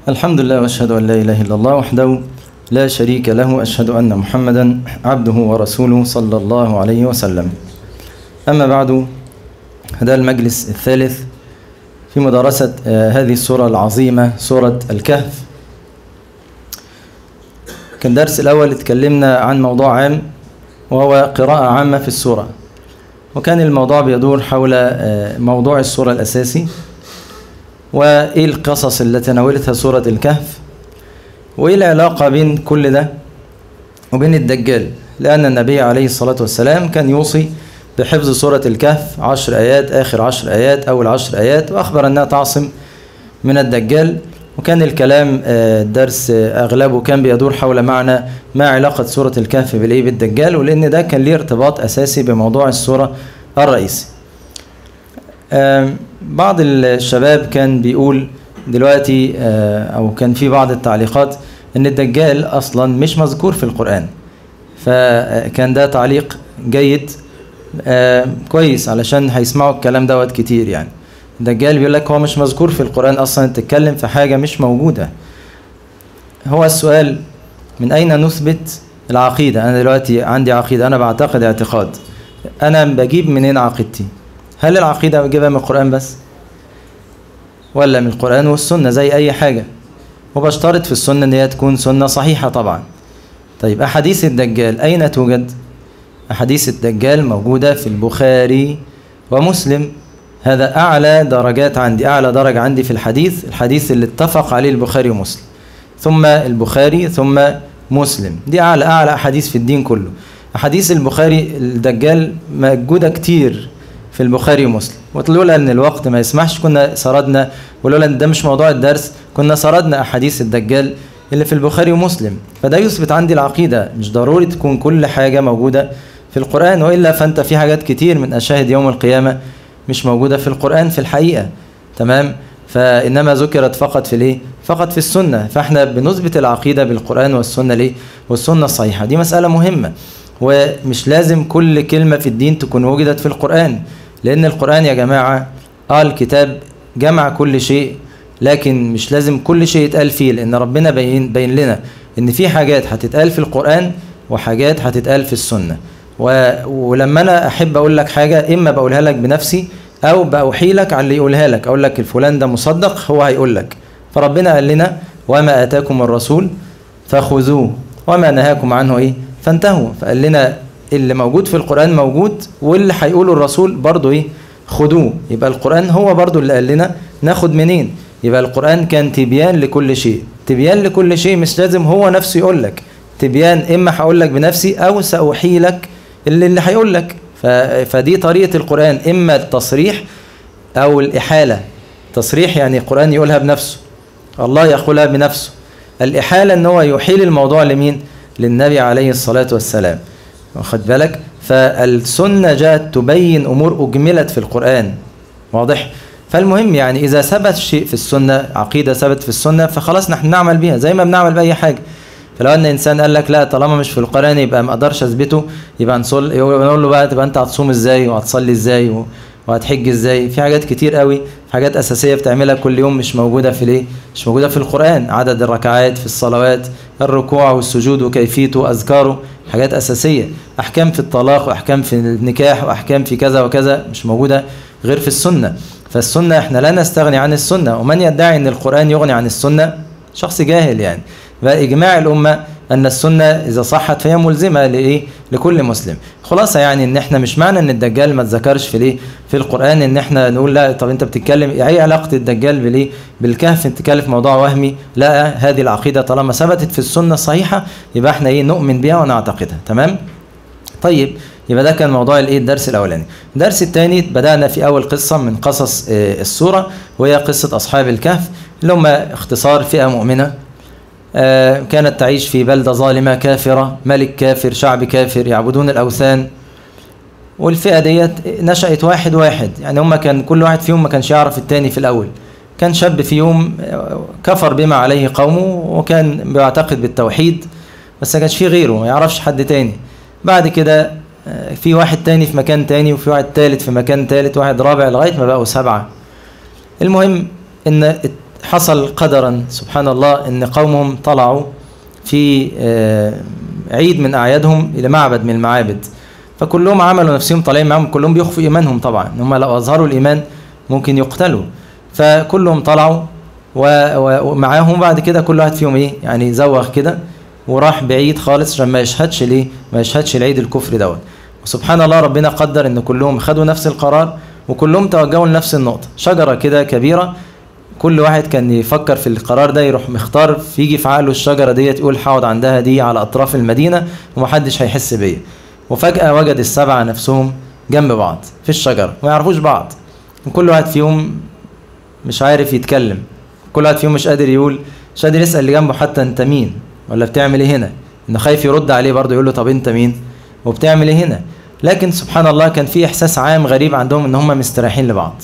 الحمد لله واشهد ان لا اله الا الله وحده لا شريك له اشهد ان محمدا عبده ورسوله صلى الله عليه وسلم اما بعد هذا المجلس الثالث في مدارسة آه، هذه السورة العظيمة سورة الكهف كان الدرس الأول اتكلمنا عن موضوع عام وهو قراءة عامة في السورة وكان الموضوع بيدور حول آه، موضوع السورة الأساسي وإيه القصص التي تناولتها سورة الكهف وإيه العلاقة بين كل ده وبين الدجال لأن النبي عليه الصلاة والسلام كان يوصي بحفظ سورة الكهف عشر آيات آخر عشر آيات أول عشر آيات وأخبر أنها تعصم من الدجال وكان الكلام آه، الدرس آه، أغلبه كان بيدور حول معنى ما علاقة سورة الكهف بالإيه بالدجال ولأن ده كان ليه ارتباط أساسي بموضوع السورة الرئيسي آم، بعض الشباب كان بيقول دلوقتي آه، أو كان في بعض التعليقات أن الدجال أصلا مش مذكور في القرآن فكان ده تعليق جيد آه كويس علشان هيسمعوا الكلام دوت كتير يعني الدجال بيقول لك هو مش مذكور في القرآن أصلا تتكلم في حاجة مش موجودة هو السؤال من أين نثبت العقيدة أنا دلوقتي عندي عقيدة أنا بعتقد اعتقاد أنا بجيب منين عقيدتي هل العقيدة بجيبها من القرآن بس ولا من القرآن والسنة زي أي حاجة وبشترط في السنة إن هي تكون سنة صحيحة طبعا طيب أحاديث الدجال أين توجد أحاديث الدجال موجودة في البخاري ومسلم هذا أعلى درجات عندي أعلى درجة عندي في الحديث الحديث اللي اتفق عليه البخاري ومسلم ثم البخاري ثم مسلم دي أعلى أعلى أحاديث في الدين كله أحاديث البخاري الدجال موجودة كتير في البخاري ومسلم ولولا ان الوقت ما يسمحش كنا سردنا ولولا ان ده مش موضوع الدرس كنا سردنا احاديث الدجال اللي في البخاري ومسلم فده يثبت عندي العقيده مش ضروري تكون كل حاجه موجوده في القران والا فانت في حاجات كتير من اشاهد يوم القيامه مش موجوده في القران في الحقيقه تمام فانما ذكرت فقط في الايه فقط في السنه فاحنا بنثبت العقيده بالقران والسنه ليه والسنه الصحيحه دي مساله مهمه ومش لازم كل كلمه في الدين تكون وجدت في القران لأن القرآن يا جماعة آه الكتاب جمع كل شيء لكن مش لازم كل شيء يتقال فيه لأن ربنا بين, بين لنا إن في حاجات هتتقال في القرآن وحاجات هتتقال في السنة و... ولما أنا أحب أقول لك حاجة إما بقولها لك بنفسي أو بأوحي لك على اللي يقولها لك أقول لك الفلان ده مصدق هو هيقول لك فربنا قال لنا وما آتاكم الرسول فخذوه وما نهاكم عنه إيه فانتهوا فقال لنا اللي موجود في القرآن موجود واللي هيقوله الرسول برضه ايه خدوه يبقى القرآن هو برضه اللي قال لنا ناخد منين يبقى القرآن كان تبيان لكل شيء تبيان لكل شيء مش لازم هو نفسه يقول لك تبيان اما هقول لك بنفسي او سأوحي لك اللي اللي هيقول لك ف... فدي طريقة القرآن اما التصريح او الإحالة تصريح يعني القرآن يقولها بنفسه الله يقولها بنفسه الإحالة ان هو يحيل الموضوع لمين للنبي عليه الصلاة والسلام واخد بالك فالسنة جاءت تبين أمور أجملت في القرآن واضح فالمهم يعني إذا ثبت شيء في السنة عقيدة ثبت في السنة فخلاص نحن نعمل بيها زي ما بنعمل بأي حاجة فلو أن إنسان قال لك لا طالما مش في القرآن يبقى ما أقدرش أثبته يبقى نصل نقول له بقى تبقى أنت هتصوم إزاي وهتصلي إزاي و... وهتحج ازاي في حاجات كتير قوي في حاجات اساسيه بتعملها كل يوم مش موجوده في الايه مش موجوده في القران عدد الركعات في الصلوات الركوع والسجود وكيفيته واذكاره حاجات اساسيه احكام في الطلاق واحكام في النكاح واحكام في كذا وكذا مش موجوده غير في السنه فالسنه احنا لا نستغني عن السنه ومن يدعي ان القران يغني عن السنه شخص جاهل يعني فاجماع الامه ان السنه اذا صحت فهي ملزمه لايه لكل مسلم خلاصه يعني ان احنا مش معنى ان الدجال ما اتذكرش في الايه في القران ان احنا نقول لا طب انت بتتكلم ايه علاقه الدجال بالايه بالكهف انت تتكلم في موضوع وهمي لا هذه العقيده طالما ثبتت في السنه الصحيحه يبقى احنا ايه نؤمن بها ونعتقدها تمام طيب يبقى ده كان موضوع الايه الدرس الاولاني الدرس الثاني بدانا في اول قصه من قصص آه، السوره وهي قصه اصحاب الكهف اللي هم اختصار فئه مؤمنه آه، كانت تعيش في بلدة ظالمة كافرة ملك كافر شعب كافر يعبدون الأوثان والفئة ديت نشأت واحد واحد يعني هم كان كل واحد فيهم ما كانش يعرف التاني في الأول كان شاب فيهم آه، كفر بما عليه قومه وكان بيعتقد بالتوحيد بس ما كانش فيه غيره ما يعرفش حد تاني بعد كده آه، في واحد تاني في مكان تاني وفي واحد تالت في مكان تالت واحد رابع لغاية ما بقوا سبعة المهم ان حصل قدرا سبحان الله ان قومهم طلعوا في آه، عيد من اعيادهم الى معبد من المعابد فكلهم عملوا نفسهم طالعين معاهم كلهم بيخفوا ايمانهم طبعا هم لو اظهروا الايمان ممكن يقتلوا فكلهم طلعوا و- و- ومعاهم بعد كده كل واحد فيهم ايه يعني زوغ كده وراح بعيد خالص عشان ما يشهدش ليه ما يشهدش العيد الكفر دوت وسبحان الله ربنا قدر ان كلهم خدوا نفس القرار وكلهم توجهوا لنفس النقطه شجره كده كبيره كل واحد كان يفكر في القرار ده يروح مختار يجي في عقله الشجره ديت يقول هقعد عندها دي على اطراف المدينه ومحدش هيحس بيا وفجاه وجد السبعه نفسهم جنب بعض في الشجره ما يعرفوش بعض وكل واحد فيهم مش عارف يتكلم كل واحد فيهم مش قادر يقول مش قادر يسال اللي جنبه حتى انت مين ولا بتعمل ايه هنا انه خايف يرد عليه برضه يقول له طب انت مين وبتعمل ايه هنا لكن سبحان الله كان في احساس عام غريب عندهم ان هم مستريحين لبعض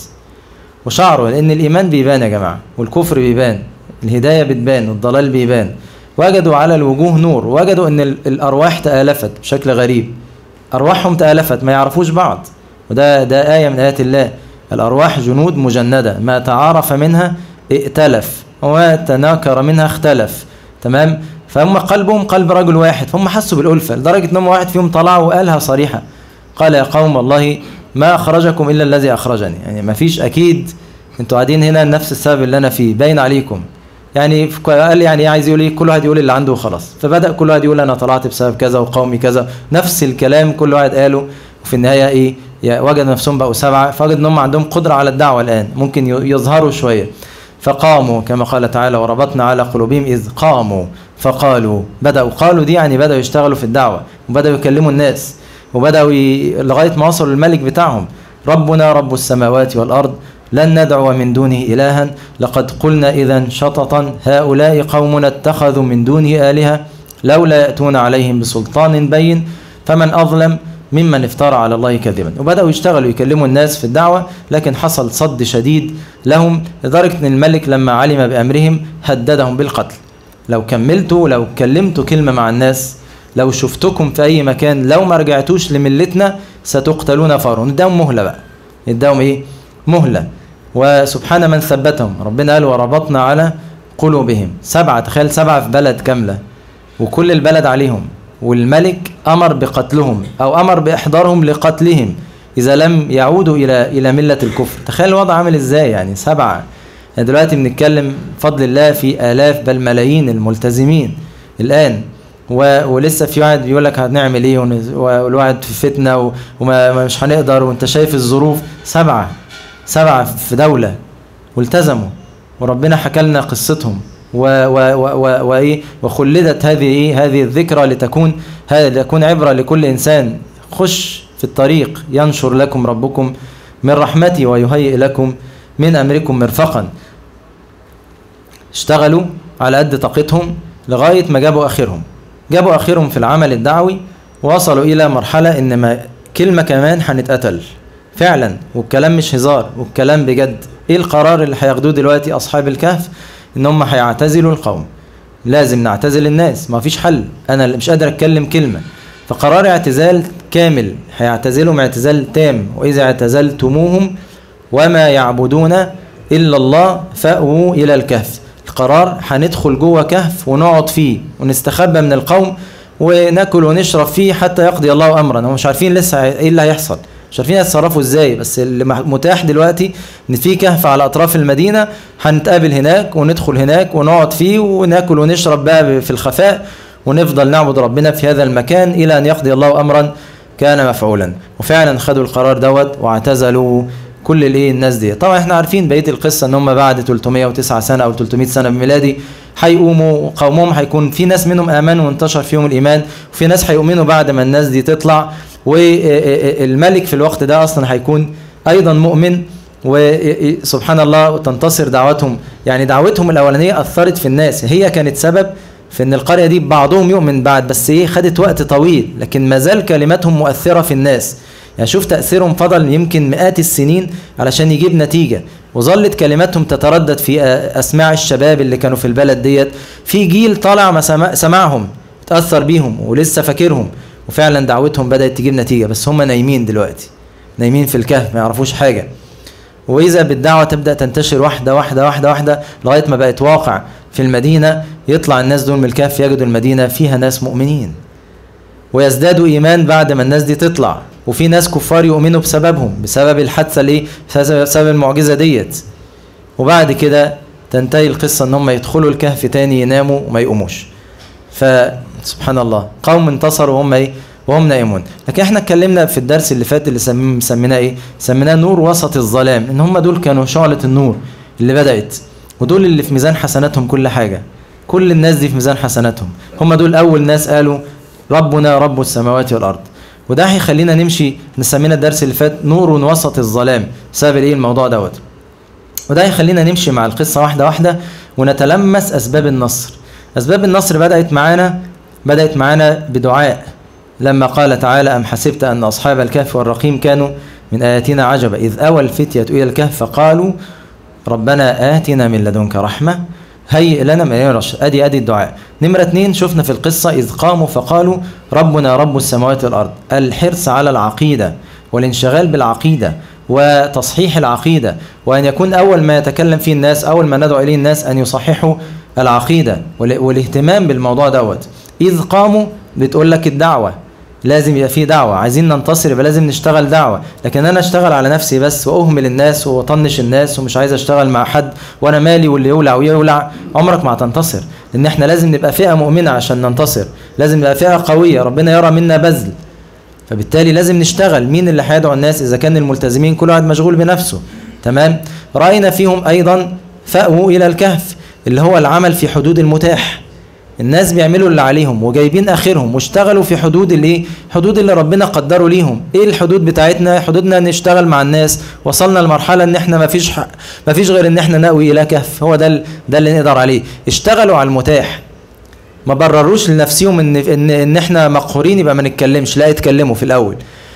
وشعروا لان الايمان بيبان يا جماعه والكفر بيبان الهدايه بتبان والضلال بيبان وجدوا على الوجوه نور وجدوا ان ال- الارواح تالفت بشكل غريب ارواحهم تالفت ما يعرفوش بعض وده ده ايه من ايات الله الارواح جنود مجنده ما تعارف منها ائتلف وما تناكر منها اختلف تمام فهم قلبهم قلب رجل واحد فهم حسوا بالالفه لدرجه ان هم واحد فيهم طلع وقالها صريحه قال يا قوم والله ما اخرجكم الا الذي اخرجني يعني ما فيش اكيد انتوا قاعدين هنا نفس السبب اللي انا فيه باين عليكم يعني ف- قال يعني إيه عايز يقول ايه كل واحد يقول اللي عنده وخلاص فبدا كل واحد يقول انا طلعت بسبب كذا وقومي كذا نفس الكلام كل واحد قاله وفي النهايه ايه يا- وجد نفسهم بقوا سبعه فوجد ان هم عندهم قدره على الدعوه الان ممكن ي- يظهروا شويه فقاموا كما قال تعالى وربطنا على قلوبهم اذ قاموا فقالوا بداوا قالوا دي يعني بداوا يشتغلوا في الدعوه وبداوا يكلموا الناس وبداوا ي... لغايه ما وصلوا للملك بتاعهم ربنا رب السماوات والارض لن ندعو من دونه الها لقد قلنا اذا شططا هؤلاء قومنا اتخذوا من دونه الهه لولا ياتون عليهم بسلطان بين فمن اظلم ممن افترى على الله كذبا وبداوا يشتغلوا يكلموا الناس في الدعوه لكن حصل صد شديد لهم لدرجه ان الملك لما علم بامرهم هددهم بالقتل لو كملتوا لو كلمتوا كلمه مع الناس لو شفتكم في اي مكان لو ما رجعتوش لملتنا ستقتلون فورا اداهم مهله بقى اداهم ايه مهله وسبحان من ثبتهم ربنا قال وربطنا على قلوبهم سبعه تخيل سبعه في بلد كامله وكل البلد عليهم والملك امر بقتلهم او امر باحضارهم لقتلهم اذا لم يعودوا الى الى مله الكفر تخيل الوضع عامل ازاي يعني سبعه يعني دلوقتي بنتكلم بفضل الله في الاف بل ملايين الملتزمين الان و... ولسه في واحد بيقول لك هنعمل ايه ون- والواحد في فتنه و... وما ما- مش هنقدر وانت شايف الظروف سبعه سبعه في دوله والتزموا وربنا حكى لنا قصتهم و و و و وايه وخلدت هذه ايه هذه الذكرى لتكون هذا لتكون عبره لكل انسان خش في الطريق ينشر لكم ربكم من رحمته ويهيئ لكم من امركم مرفقا اشتغلوا على قد طاقتهم لغايه ما جابوا اخرهم جابوا اخرهم في العمل الدعوي وصلوا الى مرحله ان ما كلمه كمان هنتقتل فعلا والكلام مش هزار والكلام بجد ايه القرار اللي هياخدوه دلوقتي اصحاب الكهف ان هم هيعتزلوا القوم لازم نعتزل الناس ما فيش حل انا اللي مش قادر اتكلم كلمه فقرار اعتزال كامل هيعتزلهم اعتزال تام واذا اعتزلتموهم وما يعبدون الا الله فاووا الى الكهف القرار هندخل جوه كهف ونقعد فيه ونستخبى من القوم وناكل ونشرب فيه حتى يقضي الله امرا هم مش عارفين لسه ايه اللي هيحصل مش عارفين يتصرفوا ازاي بس اللي مح- متاح دلوقتي ان في كهف على اطراف المدينه هنتقابل هناك وندخل هناك ونقعد فيه وناكل ونشرب بقى في الخفاء ونفضل نعبد ربنا في هذا المكان الى ان يقضي الله امرا كان مفعولا وفعلا خدوا القرار دوت واعتزلوا كل الايه الناس دي طبعا احنا عارفين بقيه القصه ان هم بعد 309 سنه او 300 سنه بميلادي هيقوموا قومهم هيكون في ناس منهم امنوا وانتشر فيهم الايمان وفي ناس هيؤمنوا بعد ما الناس دي تطلع والملك في الوقت ده اصلا هيكون ايضا مؤمن وسبحان الله تنتصر دعوتهم يعني دعوتهم الاولانيه اثرت في الناس هي كانت سبب في ان القريه دي بعضهم يؤمن بعد بس ايه خدت وقت طويل لكن ما زال كلماتهم مؤثره في الناس يعني شوف تاثيرهم فضل يمكن مئات السنين علشان يجيب نتيجه وظلت كلماتهم تتردد في اسماع الشباب اللي كانوا في البلد ديت في جيل طالع ما سمع سمعهم تاثر بيهم ولسه فاكرهم وفعلا دعوتهم بدات تجيب نتيجه بس هم نايمين دلوقتي نايمين في الكهف ما يعرفوش حاجه وإذا بالدعوة تبدأ تنتشر واحدة واحدة واحدة واحدة لغاية ما بقت واقع في المدينة يطلع الناس دول من الكهف يجدوا المدينة فيها ناس مؤمنين ويزدادوا إيمان بعد ما الناس دي تطلع وفي ناس كفار يؤمنوا بسببهم بسبب الحادثة ليه بسبب المعجزة ديت وبعد كده تنتهي القصة ان هم يدخلوا الكهف تاني يناموا وما يقوموش فسبحان الله قوم انتصروا وهم ايه وهم نائمون لكن احنا اتكلمنا في الدرس اللي فات اللي سميناه ايه سميناه نور وسط الظلام ان هم دول كانوا شعلة النور اللي بدأت ودول اللي في ميزان حسناتهم كل حاجة كل الناس دي في ميزان حسناتهم هم دول اول ناس قالوا ربنا رب السماوات والارض وده هيخلينا نمشي نسمينا الدرس اللي فات نور وسط الظلام بسبب ايه الموضوع دوت وده هيخلينا نمشي مع القصة واحدة واحدة ونتلمس أسباب النصر أسباب النصر بدأت معانا بدأت معانا بدعاء لما قال تعالى أم حسبت أن أصحاب الكهف والرقيم كانوا من آياتنا عجبا إذ أوى الفتية إلى الكهف فقالوا ربنا آتنا من لدنك رحمة هيئ لنا من رشد أدي أدي الدعاء نمرة اتنين شفنا في القصة إذ قاموا فقالوا ربنا رب السماوات والأرض الحرص على العقيدة والانشغال بالعقيدة وتصحيح العقيدة وأن يكون أول ما يتكلم فيه الناس أول ما ندعو إليه الناس أن يصححوا العقيدة والاهتمام بالموضوع دوت إذ قاموا بتقول لك الدعوة لازم يبقى في دعوة عايزين ننتصر يبقى لازم نشتغل دعوة لكن أنا أشتغل على نفسي بس وأهمل الناس وأطنش الناس ومش عايز أشتغل مع حد وأنا مالي واللي يولع ويولع عمرك ما هتنتصر لأن إحنا لازم نبقى فئة مؤمنة عشان ننتصر لازم نبقى فئة قوية ربنا يرى منا بذل فبالتالي لازم نشتغل مين اللي هيدعو الناس إذا كان الملتزمين كل واحد مشغول بنفسه تمام رأينا فيهم أيضا فأووا إلى الكهف اللي هو العمل في حدود المتاح الناس بيعملوا اللي عليهم وجايبين اخرهم واشتغلوا في حدود الايه حدود اللي ربنا قدره ليهم ايه الحدود بتاعتنا حدودنا نشتغل مع الناس وصلنا لمرحله ان احنا ما فيش ما فيش غير ان احنا ناوي الى كهف هو ده ده اللي نقدر عليه اشتغلوا على المتاح ما برروش لنفسهم ان ان ان احنا مقهورين يبقى ما نتكلمش لا يتكلموا في الاول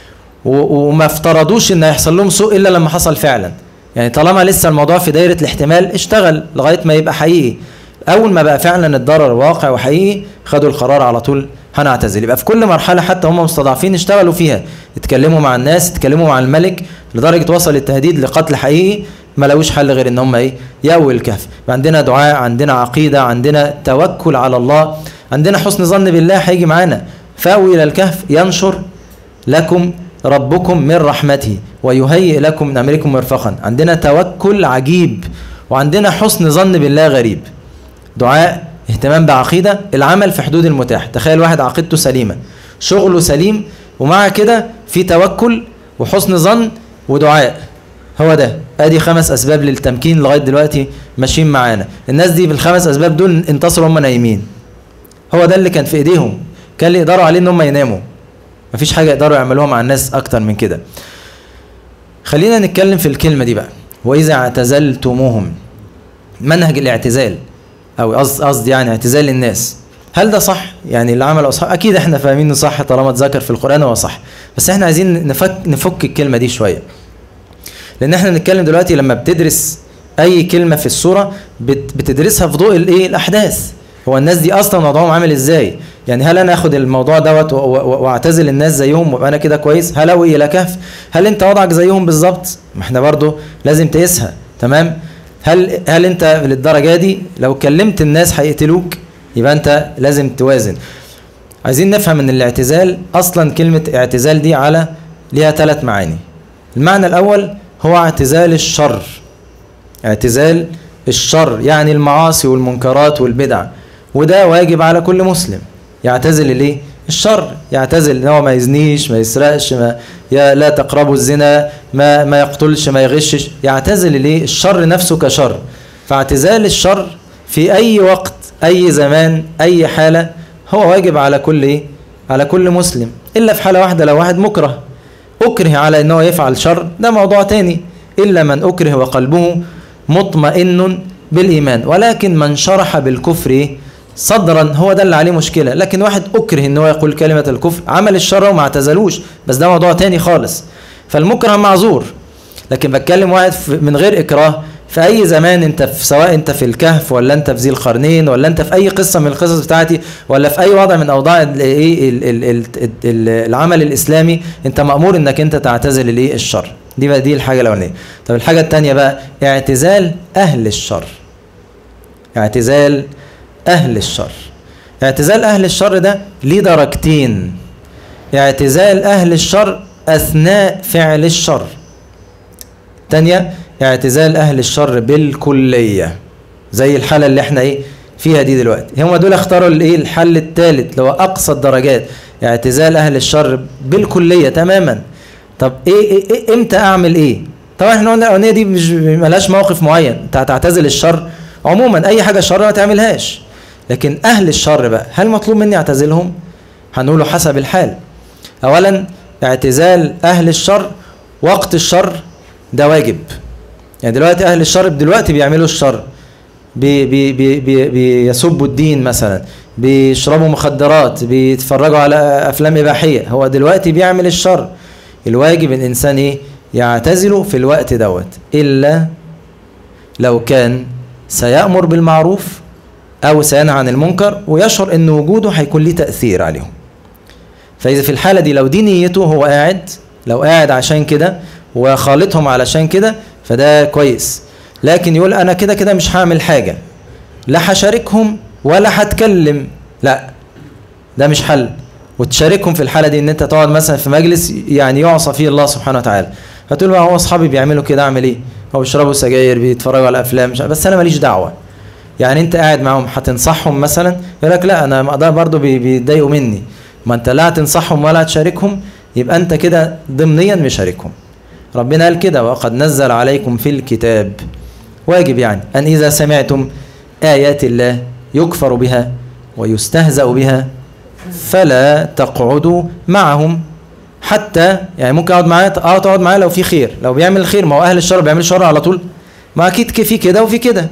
وما افترضوش ان هيحصل لهم سوء الا لما حصل فعلا يعني طالما لسه الموضوع في دايره الاحتمال اشتغل لغايه ما يبقى حقيقي اول ما بقى فعلا الضرر واقع وحقيقي خدوا القرار على طول هنعتزل يبقى في كل مرحله حتى هم مستضعفين اشتغلوا فيها اتكلموا مع الناس اتكلموا مع الملك لدرجه وصل التهديد لقتل حقيقي ما لقوش حل غير ان هم ايه يأوي الكهف عندنا دعاء عندنا عقيده عندنا توكل على الله عندنا حسن ظن بالله هيجي معانا فأوي الى الكهف ينشر لكم ربكم من رحمته ويهيئ لكم من امركم مرفقا عندنا توكل عجيب وعندنا حسن ظن بالله غريب دعاء اهتمام بعقيده العمل في حدود المتاح تخيل واحد عقيدته سليمه شغله سليم ومع كده في توكل وحسن ظن ودعاء هو ده ادي خمس اسباب للتمكين لغايه دلوقتي ماشيين معانا الناس دي بالخمس اسباب دول انتصروا هم نايمين هو ده اللي كان في ايديهم كان اللي يقدروا عليه ان هم يناموا مفيش حاجه يقدروا يعملوها مع الناس اكتر من كده خلينا نتكلم في الكلمه دي بقى واذا اعتزلتموهم منهج الاعتزال او قصدي يعني اعتزال الناس هل ده صح يعني اللي عمله اصحاب اكيد احنا فاهمين انه صح طالما اتذكر في القران هو صح بس احنا عايزين نفك نفك الكلمه دي شويه لان احنا بنتكلم دلوقتي لما بتدرس اي كلمه في السوره بتدرسها في ضوء الايه الاحداث هو الناس دي اصلا وضعهم عامل ازاي يعني هل انا اخد الموضوع دوت واعتزل الناس زيهم وابقى انا كده كويس هل اوي الى كهف هل انت وضعك زيهم بالظبط ما احنا برضو لازم تقيسها تمام هل هل انت للدرجه دي لو كلمت الناس هيقتلوك يبقى انت لازم توازن عايزين نفهم ان الاعتزال اصلا كلمه اعتزال دي على ليها ثلاث معاني المعنى الاول هو اعتزال الشر اعتزال الشر يعني المعاصي والمنكرات والبدع وده واجب على كل مسلم يعتزل الايه الشر يعتزل ان هو ما يزنيش ما يسرقش ما يا لا تقربوا الزنا ما ما يقتلش ما يغشش يعتزل الايه الشر نفسه كشر فاعتزال الشر في اي وقت اي زمان اي حاله هو واجب على كل ايه على كل مسلم الا في حاله واحده لو واحد مكره اكره على ان هو يفعل شر ده موضوع تاني الا من اكره وقلبه مطمئن بالايمان ولكن من شرح بالكفر صدرا هو ده اللي عليه مشكله لكن واحد اكره ان هو يقول كلمه الكفر عمل الشر وما اعتزلوش بس ده موضوع تاني خالص فالمكره معذور لكن بتكلم واحد من غير اكراه في اي زمان انت في سواء انت في الكهف ولا انت في ذي القرنين ولا انت في اي قصه من القصص بتاعتي ولا في اي وضع من اوضاع الايه العمل الاسلامي انت مامور انك انت تعتزل الايه الشر دي بقى دي الحاجه الاولانيه طب الحاجه الثانيه بقى اعتزال اهل الشر اعتزال اهل الشر اعتزال اهل الشر ده ليه درجتين اعتزال اهل الشر اثناء فعل الشر تانية اعتزال اهل الشر بالكليه زي الحاله اللي احنا ايه فيها دي دلوقتي هم دول اختاروا الايه الحل الثالث اللي هو اقصى الدرجات اعتزال اهل الشر بالكليه تماما طب ايه, إيه, إيه امتى اعمل ايه طبعا احنا قلنا الاغنيه دي مش ملهاش موقف معين انت هتعتزل الشر عموما اي حاجه شر ما تعملهاش لكن اهل الشر بقى هل مطلوب مني اعتزلهم هنقوله حسب الحال اولا اعتزال اهل الشر وقت الشر ده واجب يعني دلوقتي اهل الشر دلوقتي بيعملوا الشر بي بي بي بي بيسبوا الدين مثلا بيشربوا مخدرات بيتفرجوا على افلام اباحيه هو دلوقتي بيعمل الشر الواجب الانسان ايه يعتزله في الوقت دوت الا لو كان سيامر بالمعروف او سينهى عن المنكر ويشعر ان وجوده هيكون ليه تاثير عليهم فاذا في الحاله دي لو دي نيته هو قاعد لو قاعد عشان كده وخالطهم علشان كده فده كويس لكن يقول انا كده كده مش هعمل حاجه لا هشاركهم ولا هتكلم لا ده مش حل وتشاركهم في الحاله دي ان انت تقعد مثلا في مجلس يعني يعصى فيه الله سبحانه وتعالى فتقول بقى هو اصحابي بيعملوا كده اعمل ايه هو بيشربوا سجاير بيتفرجوا على افلام مش بس انا ماليش دعوه يعني انت قاعد معاهم هتنصحهم مثلا يقول لك لا انا ده برضه بيتضايقوا مني ما انت لا هتنصحهم ولا هتشاركهم يبقى انت كده ضمنيا مشاركهم ربنا قال كده وقد نزل عليكم في الكتاب واجب يعني أن إذا سمعتم آيات الله يكفر بها ويستهزأ بها فلا تقعدوا معهم حتى يعني ممكن اقعد معاه اه تقعد معاه لو في خير لو بيعمل الخير ما هو اهل الشر بيعمل شر على طول ما اكيد في كده وفي كده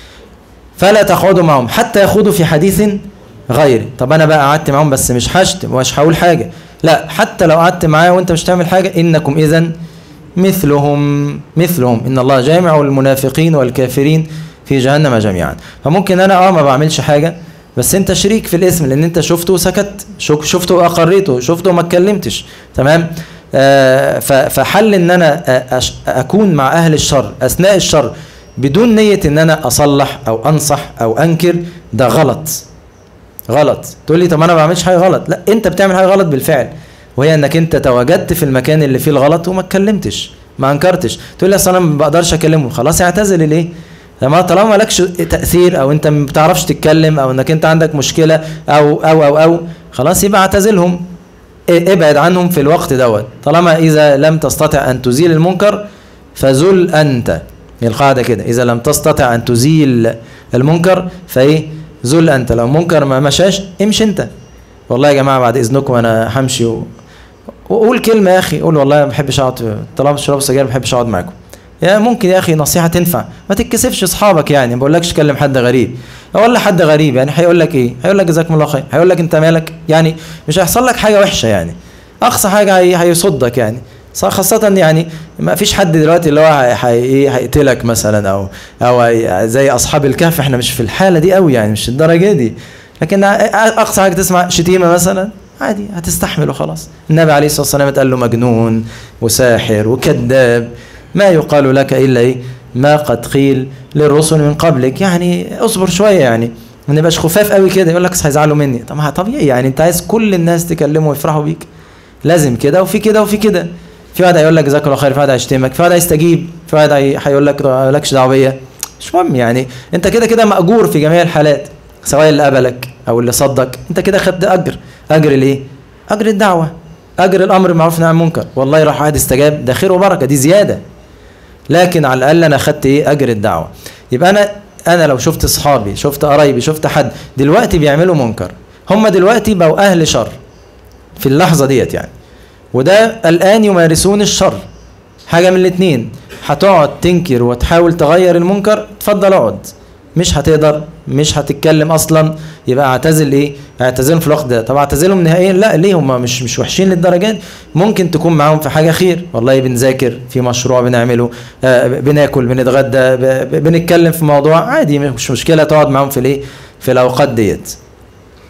فلا تقعدوا معهم حتى يخوضوا في حديث غيري طب انا بقى قعدت معاهم بس مش هشتم ومش هقول حاجه لا حتى لو قعدت معاه وانت مش تعمل حاجه انكم اذا مثلهم مثلهم ان الله جامع المنافقين والكافرين في جهنم جميعا فممكن انا اه ما بعملش حاجه بس انت شريك في الاسم لان انت شفته وسكت شفته واقريته شفته وما اتكلمتش تمام آه فحل ان انا اكون مع اهل الشر اثناء الشر بدون نية ان انا اصلح او انصح او انكر ده غلط غلط تقول لي طب انا ما بعملش حاجه غلط لا انت بتعمل حاجه غلط بالفعل وهي انك انت تواجدت في المكان اللي فيه الغلط وما اتكلمتش ما انكرتش تقول لي اصل انا ما بقدرش اكلمه خلاص اعتزل ليه لما طالما مالكش تاثير او انت ما بتعرفش تتكلم او انك انت عندك مشكله او او او او خلاص يبقى اعتزلهم ابعد عنهم في الوقت دوت طالما اذا لم تستطع ان تزيل المنكر فزل انت القاعده كده اذا لم تستطع ان تزيل المنكر فايه زل انت لو منكر ما مشاش امشي انت والله يا جماعه بعد اذنكم انا همشي و... وقول كلمه يا اخي قول والله ما بحبش اقعد طالما بتشربوا سجاير ما بحبش اقعد معاكم يا ممكن يا اخي نصيحه تنفع ما تتكسفش اصحابك يعني ما بقولكش كلم حد غريب ولا حد غريب يعني هيقول لك ايه هيقول لك جزاكم الله خير هيقول لك انت مالك يعني مش هيحصل لك حاجه وحشه يعني اقصى حاجه هي هيصدك يعني خاصة يعني ما فيش حد دلوقتي اللي هو هيقتلك مثلا او او زي اصحاب الكهف احنا مش في الحالة دي قوي يعني مش الدرجة دي لكن اقصى حاجة تسمع شتيمة مثلا عادي هتستحمل وخلاص النبي عليه الصلاة والسلام قال له مجنون وساحر وكذاب ما يقال لك الا ايه ما قد قيل للرسل من قبلك يعني اصبر شوية يعني ما نبقاش خفاف قوي كده يقول لك هيزعلوا مني طب ما طبيعي يعني انت عايز كل الناس تكلموا ويفرحوا بيك لازم كده وفي كده وفي كده في واحد هيقول لك جزاك الله خير في واحد هيشتمك في واحد هيستجيب في واحد هيقول لك مالكش دعوه بيا مش مهم يعني انت كده كده ماجور في جميع الحالات سواء اللي قبلك او اللي صدك انت كده خدت اجر اجر الايه اجر الدعوه اجر الامر بالمعروف والنهي عن المنكر والله راح واحد استجاب ده خير وبركه دي زياده لكن على الاقل انا خدت ايه اجر الدعوه يبقى انا انا لو شفت اصحابي شفت قرايبي شفت حد دلوقتي بيعملوا منكر هم دلوقتي بقوا اهل شر في اللحظه ديت يعني وده الآن يمارسون الشر حاجة من الاتنين هتقعد تنكر وتحاول تغير المنكر اتفضل اقعد مش هتقدر مش هتتكلم اصلا يبقى اعتزل ايه اعتزلهم في الوقت ده طب اعتزلهم نهائيا لا ليه هم مش مش وحشين للدرجات دي ممكن تكون معاهم في حاجه خير والله بنذاكر في مشروع بنعمله آه بناكل بنتغدى بنتكلم في موضوع عادي مش مشكله تقعد معاهم في الايه في الاوقات ديت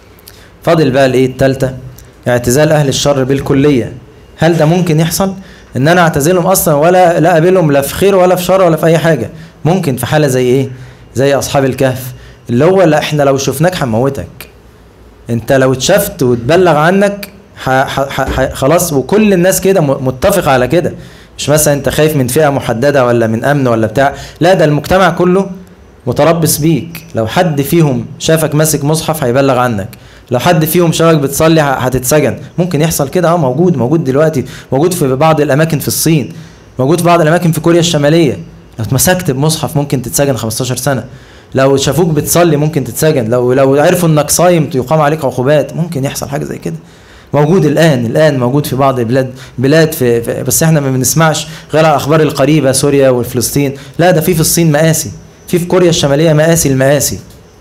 فاضل بقى الايه الثالثه اعتزال اهل الشر بالكليه هل ده ممكن يحصل ان انا اعتزلهم اصلا ولا لا اقابلهم لا في خير ولا في شر ولا في اي حاجه ممكن في حاله زي ايه زي اصحاب الكهف اللي هو لا احنا لو شفناك هنموتك انت لو اتشفت واتبلغ عنك ح ح ح خلاص وكل الناس كده متفقه على كده مش مثلا انت خايف من فئه محدده ولا من امن ولا بتاع لا ده المجتمع كله متربص بيك لو حد فيهم شافك ماسك مصحف هيبلغ عنك لو حد فيهم شافك بتصلي هتتسجن ممكن يحصل كده اه موجود موجود دلوقتي موجود في بعض الاماكن في الصين موجود في بعض الاماكن في كوريا الشماليه لو اتمسكت بمصحف ممكن تتسجن 15 سنه لو شافوك بتصلي ممكن تتسجن لو لو عرفوا انك صايم يقام عليك عقوبات ممكن يحصل حاجه زي كده موجود الان الان موجود في بعض البلاد بلاد في, في بس احنا ما بنسمعش غير على الاخبار القريبه سوريا وفلسطين لا ده في في الصين مآسي في في كوريا الشماليه مآسي المآسي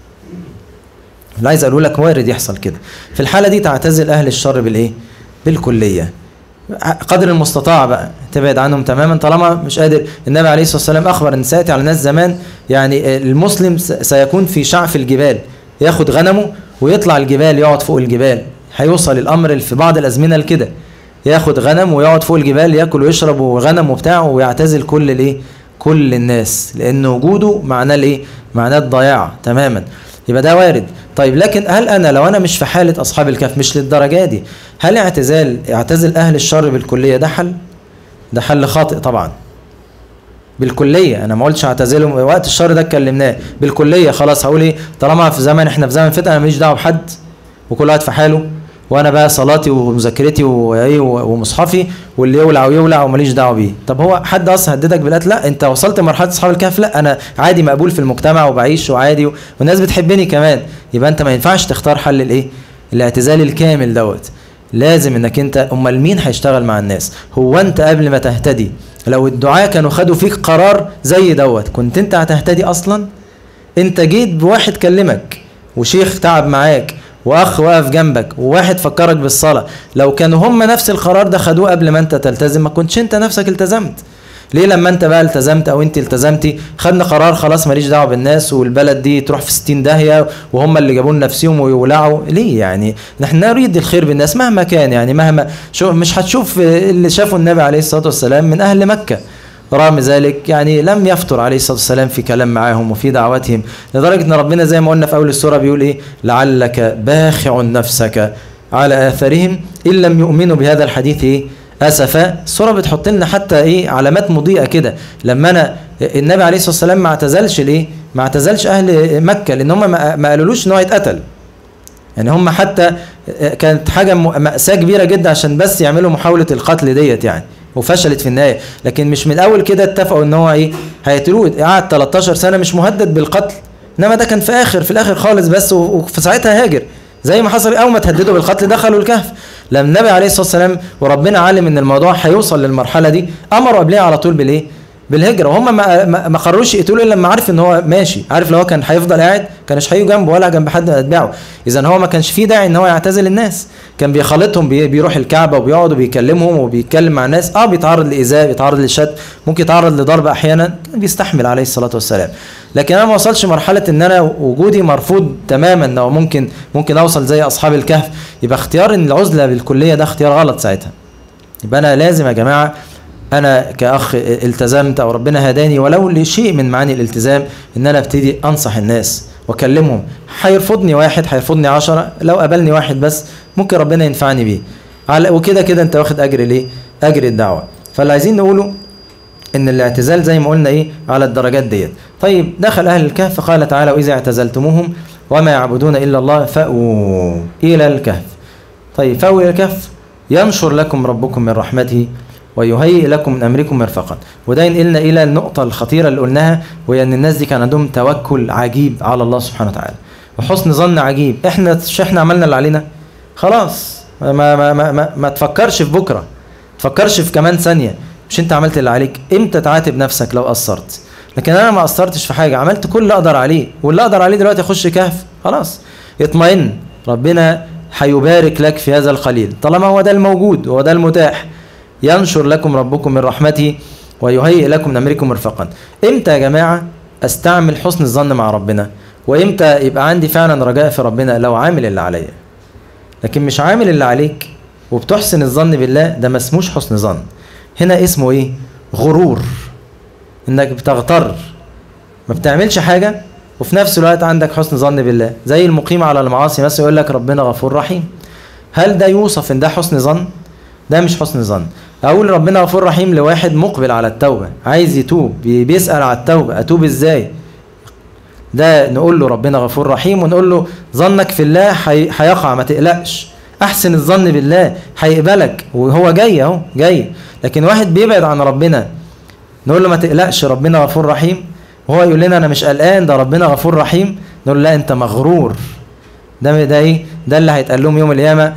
اللي عايز اقول لك وارد يحصل كده في الحاله دي تعتزل اهل الشر بالايه بالكليه قدر المستطاع بقى تبعد عنهم تماما طالما مش قادر النبي عليه الصلاه والسلام اخبر ان سياتي على ناس زمان يعني المسلم سيكون في شعف الجبال ياخد غنمه ويطلع الجبال يقعد فوق الجبال هيوصل الامر في بعض الازمنه لكده ياخد غنم ويقعد فوق الجبال ياكل ويشرب وغنم وبتاعه ويعتزل كل الايه كل الناس لان وجوده معناه الايه معناه الضياع تماما يبقى ده وارد طيب لكن هل انا لو انا مش في حاله اصحاب الكهف مش للدرجه دي هل اعتزال اعتزل اهل الشر بالكليه ده حل ده حل خاطئ طبعا بالكليه انا ما قلتش اعتزلهم وقت الشر ده اتكلمناه بالكليه خلاص هقول ايه طالما في زمن احنا في زمن فتن انا ماليش دعوه بحد وكل واحد في حاله وانا بقى صلاتي ومذاكرتي وايه ومصحفي واللي يولع ويولع وماليش دعوه بيه طب هو حد اصلا هددك بالقتل لا انت وصلت لمرحله اصحاب الكهف لا انا عادي مقبول في المجتمع وبعيش وعادي والناس بتحبني كمان يبقى انت ما ينفعش تختار حل الايه الاعتزال الكامل دوت لازم انك انت امال مين هيشتغل مع الناس هو انت قبل ما تهتدي لو الدعاة كانوا خدوا فيك قرار زي دوت كنت انت هتهتدي اصلا انت جيت بواحد كلمك وشيخ تعب معاك واخ واقف جنبك وواحد فكرك بالصلاه لو كانوا هم نفس القرار ده خدوه قبل ما انت تلتزم ما كنتش انت نفسك التزمت ليه لما انت بقى التزمت او انت التزمتي خدنا قرار خلاص ماليش دعوه بالناس والبلد دي تروح في 60 داهيه وهم اللي جابوا لنا نفسهم ويولعوا ليه يعني نحن نريد الخير بالناس مهما كان يعني مهما شو مش هتشوف اللي شافوا النبي عليه الصلاه والسلام من اهل مكه رغم ذلك يعني لم يفتر عليه الصلاه والسلام في كلام معاهم وفي دعوتهم لدرجه ان ربنا زي ما قلنا في اول السوره بيقول ايه لعلك باخع نفسك على اثارهم ان لم يؤمنوا بهذا الحديث ايه اسفا السوره بتحط لنا حتى ايه علامات مضيئه كده لما انا النبي عليه الصلاه والسلام ما اعتزلش ليه ما اعتزلش اهل مكه لان هم ما قالولوش ان هو يتقتل يعني هم حتى كانت حاجه ماساه كبيره جدا عشان بس يعملوا محاوله القتل ديت يعني وفشلت في النهايه لكن مش من الاول كده اتفقوا ان هو ايه هيقتلوه قعد 13 سنه مش مهدد بالقتل انما ده كان في اخر في الاخر خالص بس وفي ساعتها هاجر زي ما حصل اول ما تهددوا بالقتل دخلوا الكهف لما النبي عليه الصلاه والسلام وربنا عالم ان الموضوع هيوصل للمرحله دي امروا قبلها على طول بالايه بالهجره وهم ما ما قرروش يقتلوه الا لما عارف ان هو ماشي عارف لو هو كان هيفضل قاعد كانش هيجوا جنبه ولا جنب حد من اتباعه اذا هو ما كانش فيه داعي ان هو يعتزل الناس كان بيخالطهم بي بيروح الكعبه وبيقعد وبيكلمهم وبيتكلم مع الناس اه بيتعرض لايذاء بيتعرض للشد ممكن يتعرض لضرب احيانا بيستحمل عليه الصلاه والسلام لكن انا ما وصلش مرحله ان انا وجودي مرفوض تماما انه ممكن ممكن اوصل زي اصحاب الكهف يبقى اختيار ان العزله بالكليه ده اختيار غلط ساعتها يبقى انا لازم يا جماعه انا كاخ التزمت او ربنا هداني ولو لشيء من معاني الالتزام ان انا ابتدي انصح الناس واكلمهم هيرفضني واحد هيرفضني عشرة لو قابلني واحد بس ممكن ربنا ينفعني بيه على وكده كده انت واخد اجر ليه اجر الدعوه فاللي عايزين نقوله ان الاعتزال زي ما قلنا ايه على الدرجات ديت طيب دخل اهل الكهف قال تعالى واذا اعتزلتموهم وما يعبدون الا الله فاووا الى الكهف طيب فاووا الى الكهف ينشر لكم ربكم من رحمته ويهيئ لكم من امركم مرفقا وده ينقلنا الى النقطه الخطيره اللي قلناها وهي ان الناس دي كان عندهم توكل عجيب على الله سبحانه وتعالى وحسن ظن عجيب احنا مش احنا عملنا اللي علينا خلاص ما ما ما ما, ما تفكرش في بكره تفكرش في كمان ثانيه مش انت عملت اللي عليك امتى تعاتب نفسك لو قصرت لكن انا ما قصرتش في حاجه عملت كل اللي اقدر عليه واللي اقدر عليه دلوقتي اخش كهف خلاص اطمئن ربنا هيبارك لك في هذا القليل طالما هو ده الموجود وهو ده المتاح ينشر لكم ربكم من رحمته ويهيئ لكم من امركم مرفقا امتى يا جماعه استعمل حسن الظن مع ربنا وامتى يبقى عندي فعلا رجاء في ربنا لو عامل اللي عليا لكن مش عامل اللي عليك وبتحسن الظن بالله ده ما اسموش حسن ظن هنا اسمه ايه غرور انك بتغتر ما بتعملش حاجة وفي نفس الوقت عندك حسن ظن بالله زي المقيم على المعاصي مثلا يقول لك ربنا غفور رحيم هل ده يوصف ان ده حسن ظن ده مش حسن ظن اقول ربنا غفور رحيم لواحد مقبل على التوبة عايز يتوب بيسأل على التوبة اتوب ازاي ده نقول له ربنا غفور رحيم ونقول له ظنك في الله هيقع ما تقلقش احسن الظن بالله هيقبلك وهو جاي اهو جاي لكن واحد بيبعد عن ربنا نقول له ما تقلقش ربنا غفور رحيم وهو يقول لنا انا مش قلقان ده ربنا غفور رحيم نقول له لا انت مغرور ده ده ايه ده اللي هيتقال لهم يوم القيامه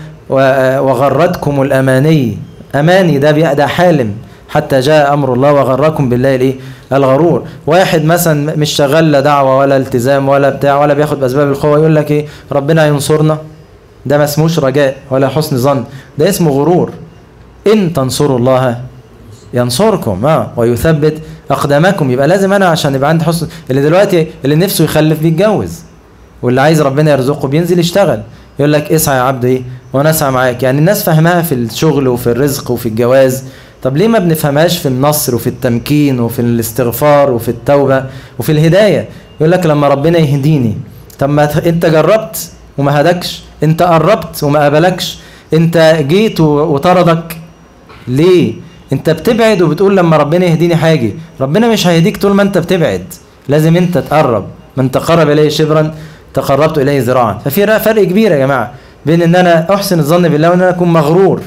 وغرتكم الاماني اماني ده ده حالم حتى جاء امر الله وغركم بالله الايه الغرور واحد مثلا مش شغال لا دعوه ولا التزام ولا بتاع ولا بياخد باسباب القوه يقول لك ايه ربنا ينصرنا ده ما اسموش رجاء ولا حسن ظن ده اسمه غرور ان تنصروا الله ينصركم اه ويثبت اقدامكم يبقى لازم انا عشان يبقى عندي حسن اللي دلوقتي اللي نفسه يخلف بيتجوز واللي عايز ربنا يرزقه بينزل يشتغل يقول لك اسعى يا عبد ايه وانا اسعى معاك يعني الناس فاهماها في الشغل وفي الرزق وفي الجواز طب ليه ما بنفهمهاش في النصر وفي التمكين وفي الاستغفار وفي التوبه وفي الهدايه يقول لك لما ربنا يهديني طب ما انت جربت وما هدكش انت قربت وما قبلكش انت جيت وطردك ليه انت بتبعد وبتقول لما ربنا يهديني حاجه ربنا مش هيهديك طول ما انت بتبعد لازم انت تقرب من تقرب اليه شبرا تقربت اليه ذراعا ففي فرق كبير يا جماعه بين ان انا احسن الظن بالله وان انا اكون مغرور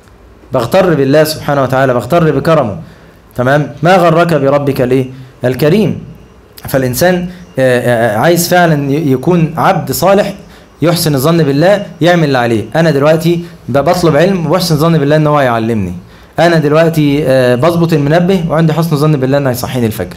بغتر بالله سبحانه وتعالى بغتر بكرمه تمام ما غرك بربك الايه الكريم فالانسان عايز فعلا يكون عبد صالح يحسن الظن بالله يعمل اللي عليه انا دلوقتي بطلب علم وبحسن الظن بالله ان هو يعلمني انا دلوقتي بظبط المنبه وعندي حسن ظن بالله انه هيصحيني الفجر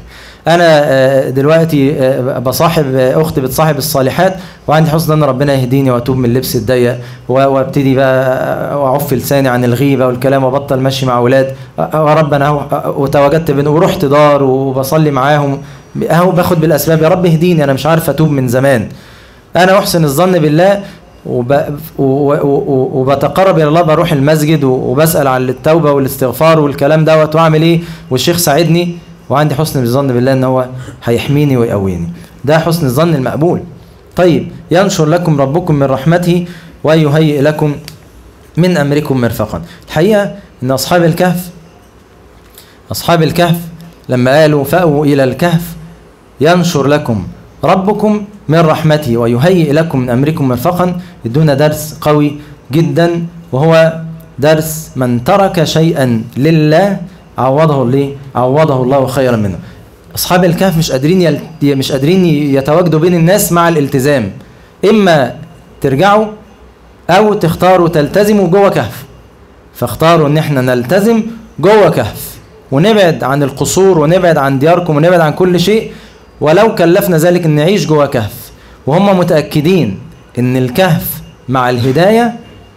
انا دلوقتي بصاحب اختي بتصاحب الصالحات وعندي حسن ظن ربنا يهديني واتوب من اللبس الضيق وابتدي بقى واعف لساني عن الغيبه والكلام وابطل ماشي مع اولاد يا رب انا وتواجدت بين ورحت دار وبصلي معاهم اهو باخد بالاسباب يا رب اهديني انا مش عارف اتوب من زمان انا احسن الظن بالله وب... و... و... وبتقرب الى الله بروح المسجد وبسال عن التوبه والاستغفار والكلام دوت واعمل ايه والشيخ ساعدني وعندي حسن الظن بالله ان هو هيحميني ويقويني ده حسن الظن المقبول طيب ينشر لكم ربكم من رحمته ويهيئ لكم من امركم مرفقا الحقيقه ان اصحاب الكهف اصحاب الكهف لما قالوا فاووا الى الكهف ينشر لكم ربكم من رحمته ويهيئ لكم من امركم مرفقا يدونا درس قوي جدا وهو درس من ترك شيئا لله عوضه الله عوضه الله خيرا منه اصحاب الكهف مش قادرين يل... مش قادرين يتواجدوا بين الناس مع الالتزام اما ترجعوا او تختاروا تلتزموا جوه كهف فاختاروا ان احنا نلتزم جوه كهف ونبعد عن القصور ونبعد عن دياركم ونبعد عن كل شيء ولو كلفنا ذلك ان نعيش جوه كهف وهم متاكدين ان الكهف مع الهدايه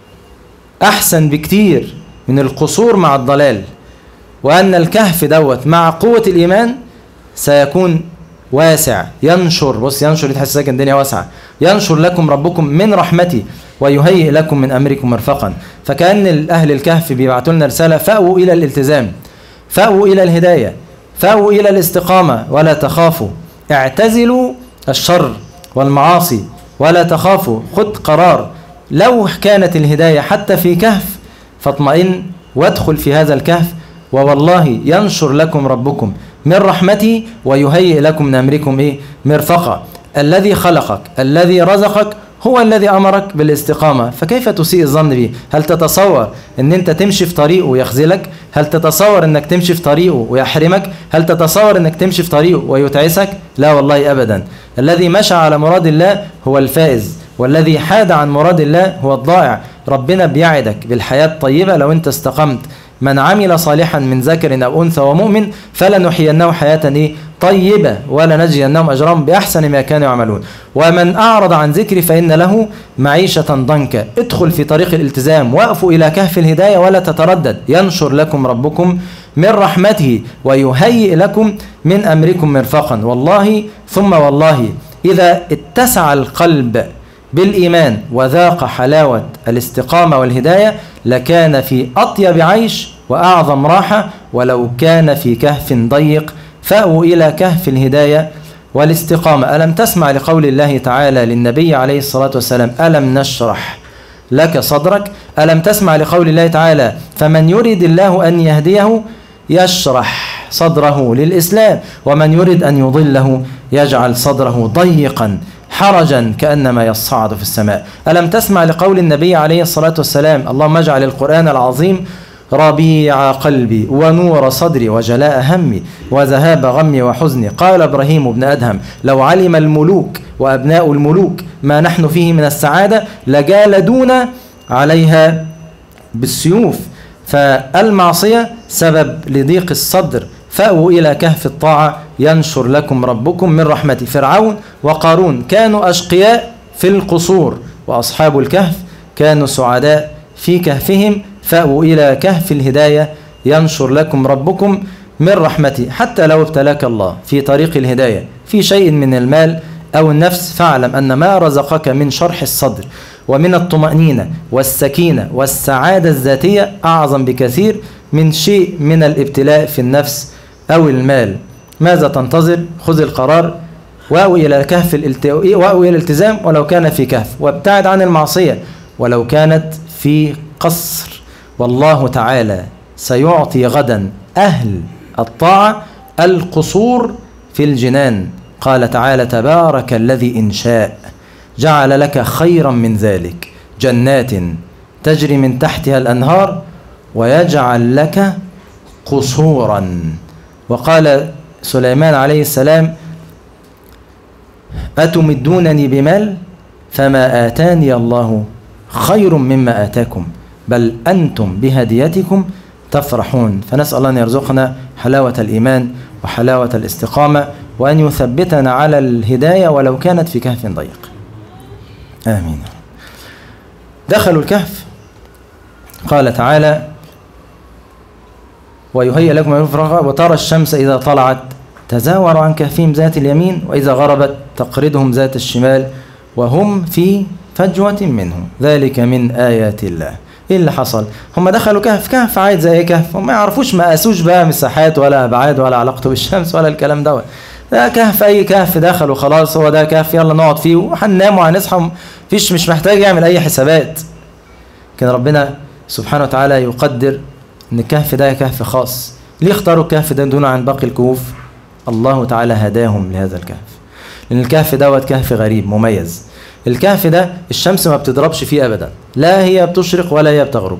احسن بكتير من القصور مع الضلال وان الكهف دوت مع قوه الايمان سيكون واسع ينشر بص ينشر تحسسك الدنيا واسعه ينشر لكم ربكم من رحمته ويهيئ لكم من امركم مرفقا فكان اهل الكهف بيبعتوا لنا رساله فاووا الى الالتزام فاووا الى الهدايه فاووا الى الاستقامه ولا تخافوا اعتزلوا الشر والمعاصي ولا تخافوا خذ قرار لو كانت الهدايه حتى في كهف فاطمئن وادخل في هذا الكهف ووالله ينشر لكم ربكم من رحمته ويهيئ لكم من امركم ايه مرفقا الذي خلقك الذي رزقك هو الذي امرك بالاستقامه فكيف تسيء الظن به هل تتصور ان انت تمشي في طريقه ويخذلك هل تتصور انك تمشي في طريقه ويحرمك هل تتصور انك تمشي في طريقه ويتعسك لا والله ابدا الذي مشى على مراد الله هو الفائز والذي حاد عن مراد الله هو الضائع ربنا بيعدك بالحياه الطيبه لو انت استقمت من عمل صالحا من ذكر او انثى ومؤمن فلنحيينه حياه ايه طيبه ولنجزينهم اجرهم باحسن ما كانوا يعملون ومن اعرض عن ذكري فان له معيشه ضنكا ادخل في طريق الالتزام واقفوا الى كهف الهدايه ولا تتردد ينشر لكم ربكم من رحمته ويهيئ لكم من امركم مرفقا والله ثم والله اذا اتسع القلب بالايمان وذاق حلاوه الاستقامه والهدايه لكان في اطيب عيش وأعظم راحة ولو كان في كهف ضيق فأووا إلى كهف الهداية والاستقامة ألم تسمع لقول الله تعالى للنبي عليه الصلاة والسلام ألم نشرح لك صدرك ألم تسمع لقول الله تعالى فمن يريد الله أن يهديه يشرح صدره للإسلام ومن يريد أن يضله يجعل صدره ضيقا حرجا كأنما يصعد في السماء ألم تسمع لقول النبي عليه الصلاة والسلام اللهم اجعل القرآن العظيم ربيع قلبي ونور صدري وجلاء همي وذهاب غمي وحزني قال ابراهيم بن ادهم لو علم الملوك وابناء الملوك ما نحن فيه من السعاده لجالدونا عليها بالسيوف فالمعصيه سبب لضيق الصدر فأووا إلى كهف الطاعة ينشر لكم ربكم من رحمته فرعون وقارون كانوا أشقياء في القصور وأصحاب الكهف كانوا سعداء في كهفهم فأووا إلى كهف الهداية ينشر لكم ربكم من رحمته حتى لو ابتلاك الله في طريق الهداية في شيء من المال أو النفس فاعلم أن ما رزقك من شرح الصدر ومن الطمأنينة والسكينة والسعادة الذاتية أعظم بكثير من شيء من الابتلاء في النفس أو المال ماذا تنتظر خذ القرار وأوي إلى كهف الالت... وأوي إلى الالتزام ولو كان في كهف وابتعد عن المعصية ولو كانت في قصر والله تعالى سيعطي غدا أهل الطاعة القصور في الجنان قال تعالى تبارك الذي إن شاء جعل لك خيرا من ذلك جنات تجري من تحتها الأنهار ويجعل لك قصورا وقال سليمان عليه السلام أتمدونني بمال فما آتاني الله خير مما آتاكم بل أنتم بهديتكم تفرحون فنسأل الله أن يرزقنا حلاوة الإيمان وحلاوة الاستقامة وأن يثبتنا على الهداية ولو كانت في كهف ضيق آمين دخلوا الكهف قال تعالى ويهيئ لكم من الفرقة وترى الشمس إذا طلعت تزاور عن كهفهم ذات اليمين وإذا غربت تقرضهم ذات الشمال وهم في فجوة منه ذلك من آيات الله ايه اللي حصل هم دخلوا كهف كهف عادي زي كهف هم ما يعرفوش ما قاسوش بقى مساحات ولا ابعاد ولا علاقته بالشمس ولا الكلام دوت ده كهف اي كهف دخلوا خلاص هو ده كهف يلا نقعد فيه وهننام وهنصحى مفيش مش محتاج يعمل اي حسابات كان ربنا سبحانه وتعالى يقدر ان الكهف ده كهف خاص ليه اختاروا الكهف ده دون عن باقي الكهوف الله تعالى هداهم لهذا الكهف لان الكهف دوت كهف غريب مميز الكهف ده الشمس ما بتضربش فيه ابدا لا هي بتشرق ولا هي بتغرب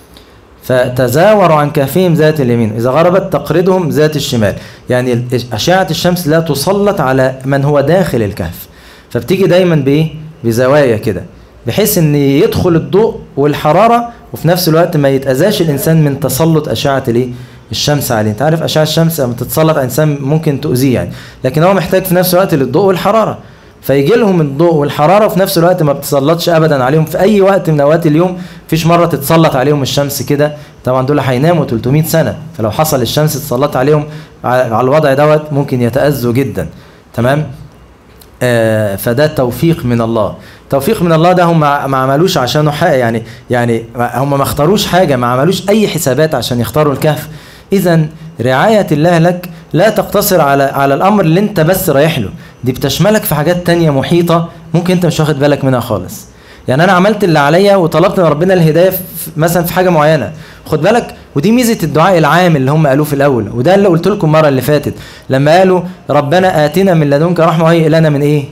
فتزاوروا عن كهفهم ذات اليمين إذا غربت تقرضهم ذات الشمال يعني أشعة الشمس لا تسلط على من هو داخل الكهف فبتيجي دايما بإيه؟ بزوايا كده بحيث ان يدخل الضوء والحرارة وفي نفس الوقت ما يتأذاش الإنسان من تسلط أشعة الإيه؟ الشمس عليه انت عارف أشعة الشمس لما تتسلط على الإنسان ممكن تؤذيه يعني لكن هو محتاج في نفس الوقت للضوء والحرارة فيجي لهم الضوء والحرارة وفي نفس الوقت ما بتسلطش أبدا عليهم في أي وقت من أوقات اليوم فيش مرة تتسلط عليهم الشمس كده طبعا دول هيناموا 300 سنة فلو حصل الشمس تسلط عليهم على الوضع دوت ممكن يتأذوا جدا تمام آه فده توفيق من الله توفيق من الله ده هم ما عملوش عشانه حاجة يعني يعني هم ما اختاروش حاجة ما عملوش أي حسابات عشان يختاروا الكهف إذا رعاية الله لك لا تقتصر على على الأمر اللي أنت بس رايح له دي بتشملك في حاجات تانية محيطة ممكن أنت مش واخد بالك منها خالص يعني أنا عملت اللي عليا وطلبت من ربنا الهداية في مثلا في حاجة معينة خد بالك ودي ميزة الدعاء العام اللي هم قالوه في الأول وده اللي قلت لكم المرة اللي فاتت لما قالوا ربنا آتنا من لدنك رحمة وهيئ لنا من إيه؟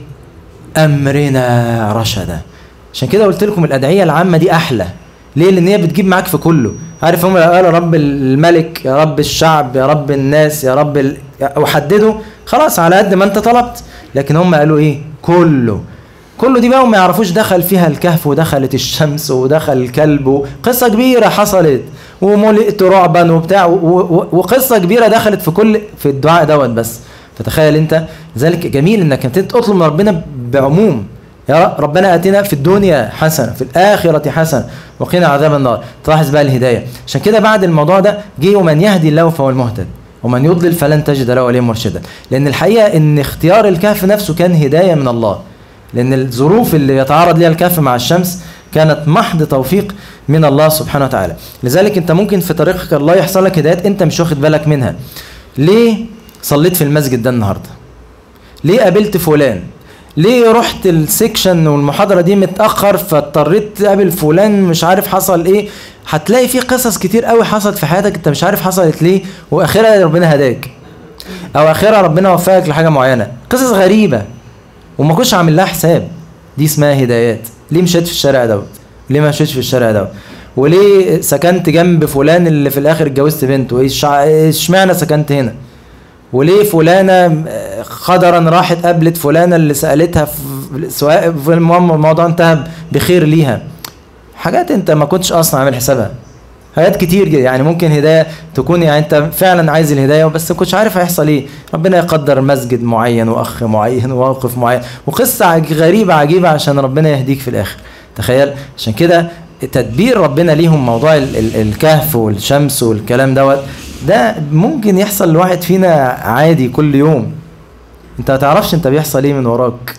أمرنا رشدا عشان كده قلت لكم الأدعية العامة دي أحلى ليه؟ لأن هي بتجيب معاك في كله عارف هم لو قالوا رب الملك يا رب الشعب يا رب الناس يا رب ال... وحددوا خلاص على قد ما انت طلبت لكن هم قالوا ايه كله كله دي بقى ما يعرفوش دخل فيها الكهف ودخلت الشمس ودخل الكلب قصة كبيرة حصلت وملئت رعبا وبتاع وقصة كبيرة دخلت في كل في الدعاء دوت بس فتخيل انت ذلك جميل انك انت تطلب من ربنا بعموم يا ربنا اتنا في الدنيا حسنه في الاخره حسنه وقنا عذاب النار تلاحظ بقى الهدايه عشان كده بعد الموضوع ده جه ومن يهدي الله فهو المهتد ومن يضلل فلن تجد له وليا مرشدا لان الحقيقه ان اختيار الكهف نفسه كان هدايه من الله لان الظروف اللي يتعرض ليها الكهف مع الشمس كانت محض توفيق من الله سبحانه وتعالى لذلك انت ممكن في طريقك الله يحصل لك هدايات انت مش واخد بالك منها ليه صليت في المسجد ده النهارده ليه قابلت فلان ليه رحت السكشن والمحاضره دي متاخر فاضطريت تقابل فلان مش عارف حصل ايه هتلاقي في قصص كتير قوي حصلت في حياتك انت مش عارف حصلت ليه واخرها ربنا هداك او اخرها ربنا وفقك لحاجه معينه قصص غريبه وما كنتش عامل لها حساب دي اسمها هدايات ليه مشيت في الشارع دوت ليه ما مشيتش في الشارع دوت وليه سكنت جنب فلان اللي في الاخر اتجوزت بنته ايه الشع- إيه اشمعنى سكنت هنا وليه فلانه قدرا راحت قابلت فلانه اللي سالتها في سواء في المهم الموضوع انتهى بخير ليها حاجات انت ما كنتش اصلا عامل حسابها حاجات كتير جدا يعني ممكن هدايه تكون يعني انت فعلا عايز الهدايه بس ما كنتش عارف هيحصل ايه ربنا يقدر مسجد معين واخ معين وموقف معين وقصه عج- غريبه عجيبه عشان ربنا يهديك في الاخر تخيل عشان كده تدبير ربنا ليهم موضوع ال- ال- الكهف والشمس والكلام دوت ده ممكن يحصل لواحد فينا عادي كل يوم انت ما تعرفش انت بيحصل ايه من وراك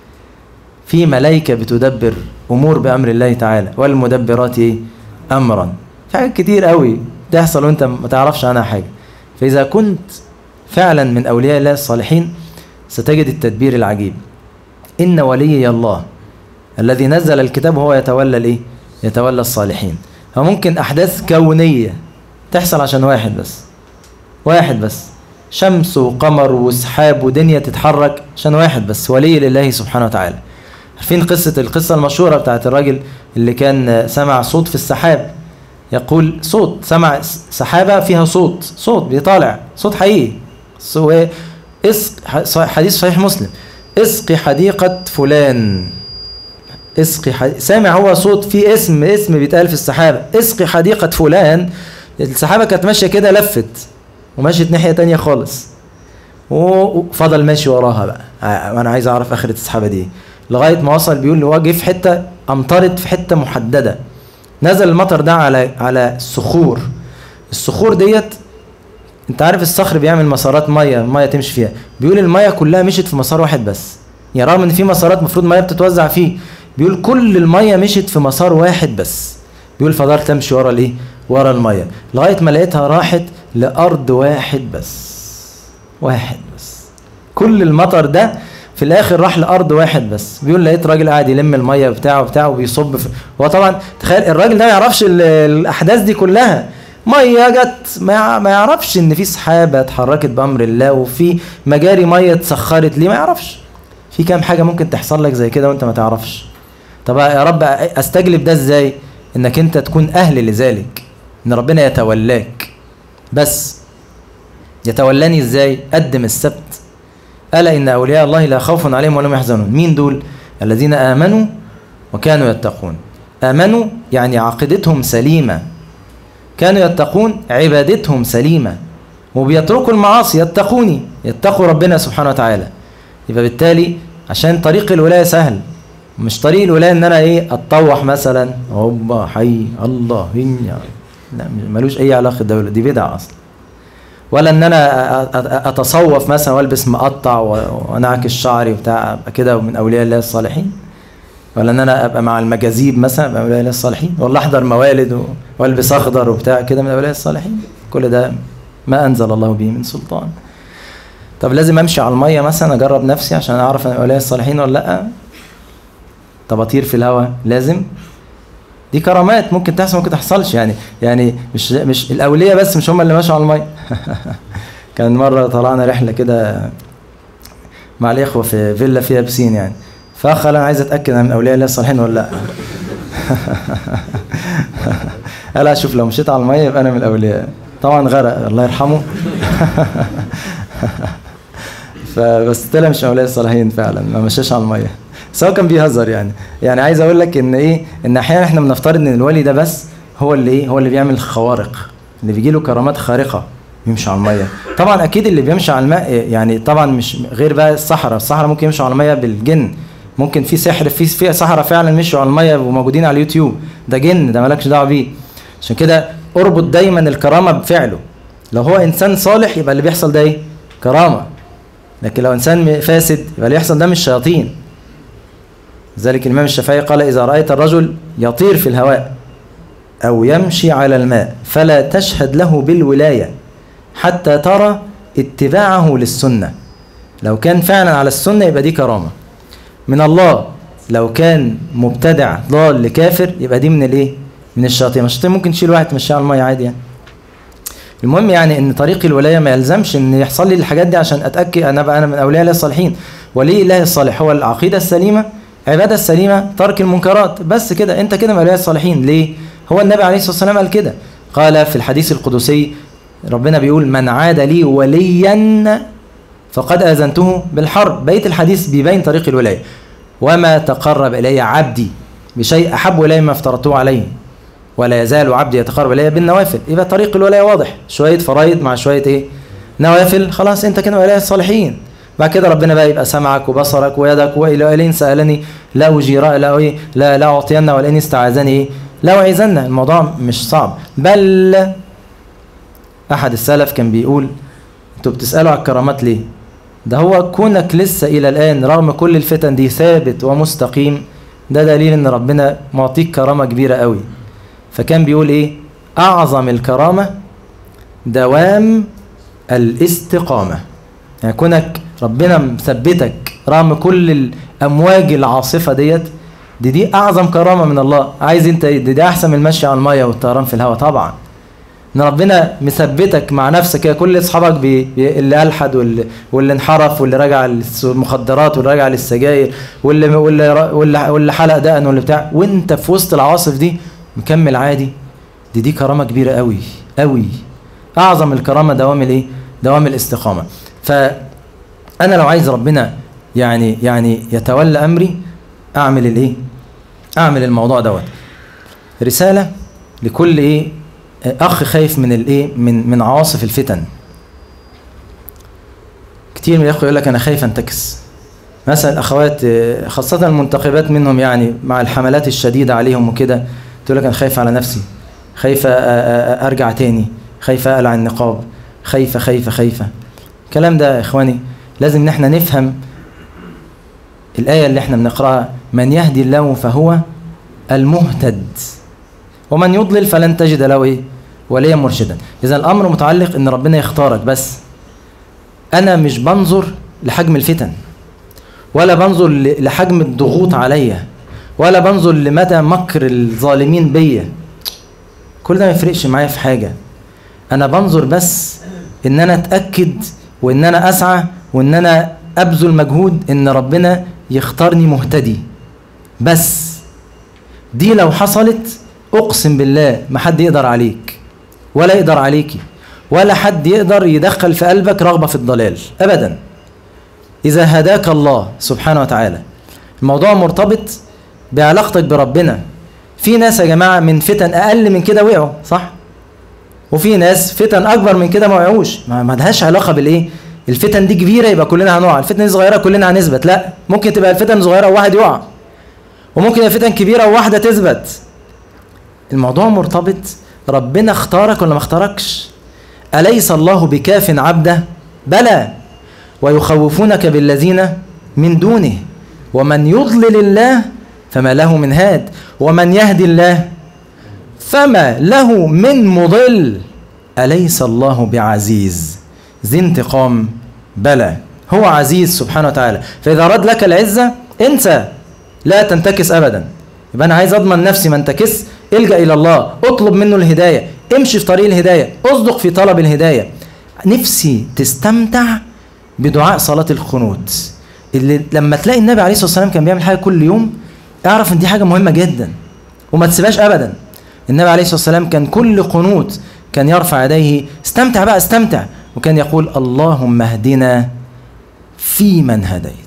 في ملائكه بتدبر امور بامر الله تعالى والمدبرات ايه امرا في حاجات كتير قوي تحصل وانت ما تعرفش عنها حاجه فاذا كنت فعلا من اولياء الله الصالحين ستجد التدبير العجيب ان وليي الله الذي نزل الكتاب هو يتولى الايه يتولى الصالحين فممكن احداث كونيه تحصل عشان واحد بس واحد بس شمس وقمر وسحاب ودنيا تتحرك عشان واحد بس ولي لله سبحانه وتعالى عارفين قصة القصة المشهورة بتاعت الراجل اللي كان سمع صوت في السحاب يقول صوت سمع سحابة فيها صوت صوت بيطالع صوت حقيقي سو- اسق حديث صحيح مسلم اسقي حديقة فلان اسقي حديقة سامع هو صوت في اسم اسم بيتقال في السحابة اسقي حديقة فلان السحابة كانت ماشية كده لفت ومشيت ناحية تانية خالص وفضل ماشي وراها بقى ع- انا عايز اعرف اخرة السحابة دي لغاية ما وصل بيقول له هو جه في حتة امطرت في حتة محددة نزل المطر ده على على الصخور الصخور ديت انت عارف الصخر بيعمل مسارات ميه الميه تمشي فيها بيقول الميه كلها مشيت في مسار واحد بس يعني رغم ان في مسارات المفروض ميه بتتوزع فيه بيقول كل الميه مشيت في مسار واحد بس بيقول فضلت امشي ورا الايه ورا الميه لغايه ما لقيتها راحت لارض واحد بس واحد بس كل المطر ده في الاخر راح لارض واحد بس بيقول لقيت راجل قاعد يلم الميه بتاعه بتاعه وبيصب في هو طبعا تخيل الراجل ده ما يعرفش ال- الاحداث دي كلها ميه جت ما يع- ما يعرفش ان في سحابه اتحركت بامر الله وفي مجاري ميه اتسخرت ليه ما يعرفش في كام حاجه ممكن تحصل لك زي كده وانت ما تعرفش طب يا رب استجلب ده ازاي انك انت تكون اهل لذلك ان ربنا يتولاك بس يتولاني ازاي قدم السبت الا ان اولياء الله لا خوف عليهم ولا هم يحزنون مين دول الذين امنوا وكانوا يتقون امنوا يعني عقيدتهم سليمه كانوا يتقون عبادتهم سليمه وبيتركوا المعاصي يتقوني يتقوا ربنا سبحانه وتعالى يبقى بالتالي عشان طريق الولايه سهل مش طريق الولايه ان انا ايه اتطوح مثلا هوبا حي الله هنيا لا ملوش اي علاقه ده دي بدعه اصلا ولا ان انا أ- أ- اتصوف مثلا والبس مقطع و- وانعكس شعري وبتاع ابقى كده من اولياء الله الصالحين ولا ان انا ابقى مع المجاذيب مثلا ابقى من اولياء الله الصالحين ولا احضر موالد و- والبس اخضر وبتاع كده من اولياء الصالحين كل ده ما انزل الله به من سلطان طب لازم امشي على الميه مثلا اجرب نفسي عشان اعرف انا اولياء الصالحين ولا لا طب اطير في الهواء لازم دي كرامات ممكن تحصل ممكن تحصلش يعني يعني مش مش الاولياء بس مش هم اللي ماشوا على الميه كان مره طلعنا رحله كده مع الاخوه في فيلا فيها بسين يعني فاخ قال انا عايز اتاكد انا من اولياء الله الصالحين ولا لا قال اشوف لو مشيت على الميه يبقى انا من الاولياء طبعا غرق الله يرحمه فبس طلع مش من اولياء الصالحين فعلا ما مشاش على الميه بس هو كان بيهزر يعني يعني عايز اقول لك ان ايه ان احيانا احنا بنفترض ان الولي ده بس هو اللي ايه هو اللي بيعمل خوارق اللي بيجي له كرامات خارقه يمشي على الميه طبعا اكيد اللي بيمشي على الماء يعني طبعا مش غير بقى الصحراء الصحراء ممكن يمشوا على الميه بالجن ممكن في سحر في في صحراء فعلا مشوا على الميه وموجودين على اليوتيوب ده جن ده مالكش دعوه بيه عشان كده اربط دايما الكرامه بفعله لو هو انسان صالح يبقى اللي بيحصل ده ايه كرامه لكن لو انسان فاسد يبقى اللي يحصل ده مش شياطين لذلك الإمام الشافعي قال إذا رأيت الرجل يطير في الهواء أو يمشي على الماء فلا تشهد له بالولاية حتى ترى اتباعه للسنة لو كان فعلا على السنة يبقى دي كرامة من الله لو كان مبتدع ضال لكافر يبقى دي من الايه من الشياطين الشياطين ممكن تشيل واحد تمشيه على الميه عادي يعني المهم يعني ان طريق الولايه ما يلزمش ان يحصل لي الحاجات دي عشان اتاكد انا بقى انا من اولياء الله الصالحين ولي الله الصالح هو العقيده السليمه عباده السليمه ترك المنكرات بس كده انت كده من اولياء الصالحين ليه هو النبي عليه الصلاه والسلام قال كده قال في الحديث القدسي ربنا بيقول من عاد لي وليا فقد اذنته بالحرب بيت الحديث بيبين طريق الولايه وما تقرب الي عبدي بشيء احب الي ما افترضته عليه ولا يزال عبدي يتقرب الي بالنوافل يبقى طريق الولايه واضح شويه فرايض مع شويه ايه نوافل خلاص انت كده ولايه الصالحين بعد كده ربنا بقى يبقى سمعك وبصرك ويدك والى الين سالني لا اجير لا ايه لا لا اعطين والين استعاذني ايه لا اعيذن الموضوع مش صعب بل احد السلف كان بيقول انتوا بتسالوا على الكرامات ليه ده هو كونك لسه الى الان رغم كل الفتن دي ثابت ومستقيم ده دليل ان ربنا معطيك كرامه كبيره قوي فكان بيقول ايه اعظم الكرامه دوام الاستقامه يعني كونك ربنا مثبتك رغم كل الامواج العاصفه ديت دي دي اعظم كرامه من الله عايز انت دي, دي احسن من المشي على الميه والطيران في الهواء طبعا ان ربنا مثبتك مع نفسك كده كل اصحابك بي بي اللي الحد واللي, واللي انحرف واللي راجع للمخدرات واللي راجع للسجاير واللي واللي واللي, واللي حلق دقن واللي بتاع وانت في وسط العواصف دي مكمل عادي دي دي كرامه كبيره قوي قوي اعظم الكرامه دوام الايه دوام الاستقامه فانا لو عايز ربنا يعني يعني يتولى امري اعمل الايه اعمل الموضوع دوت رساله لكل ايه اخ خايف من الايه من من عواصف الفتن كتير من الاخوه يقول لك انا خايف انتكس مثلا الاخوات خاصه المنتقبات منهم يعني مع الحملات الشديده عليهم وكده تقول لك انا خايف على نفسي خايفه ارجع تاني خايفه اقلع النقاب خايفه خايفه خايفه الكلام ده يا اخواني لازم ان احنا نفهم الايه اللي احنا بنقراها من يهدي الله فهو المهتد ومن يضلل فلن تجد له ايه وليا مرشدا اذا الامر متعلق ان ربنا يختارك بس انا مش بنظر لحجم الفتن ولا بنظر لحجم الضغوط عليا ولا بنظر لمدى مكر الظالمين بيا كل ده ما يفرقش معايا في حاجه انا بنظر بس ان انا اتاكد وان انا اسعى وان انا ابذل مجهود ان ربنا يختارني مهتدي بس دي لو حصلت اقسم بالله ما حد يقدر عليك ولا يقدر عليكي ولا حد يقدر يدخل في قلبك رغبه في الضلال ابدا اذا هداك الله سبحانه وتعالى الموضوع مرتبط بعلاقتك بربنا في ناس يا جماعه من فتن اقل من كده وقعوا صح وفي ناس فتن اكبر من كده ما وقعوش ما ما لهاش علاقه بالايه الفتن دي كبيره يبقى كلنا هنقع الفتن دي صغيره كلنا هنثبت لا ممكن تبقى الفتن صغيره وواحد يقع وممكن الفتن كبيره وواحده تثبت الموضوع مرتبط ربنا اختارك ولا ما اختاركش أليس الله بكاف عبده بلى ويخوفونك بالذين من دونه ومن يضلل الله فما له من هاد ومن يهدي الله فما له من مضل أليس الله بعزيز ذي انتقام بلى هو عزيز سبحانه وتعالى فإذا أراد لك العزة انسى لا تنتكس أبدا يبقى أنا عايز أضمن نفسي ما انتكس الجأ إلى الله اطلب منه الهداية امشي في طريق الهداية اصدق في طلب الهداية نفسي تستمتع بدعاء صلاة القنوت اللي لما تلاقي النبي عليه الصلاة والسلام كان بيعمل حاجة كل يوم اعرف ان دي حاجة مهمة جدا وما تسيبهاش ابدا النبي عليه الصلاة والسلام كان كل قنوت كان يرفع يديه استمتع بقى استمتع وكان يقول اللهم اهدنا في من هديت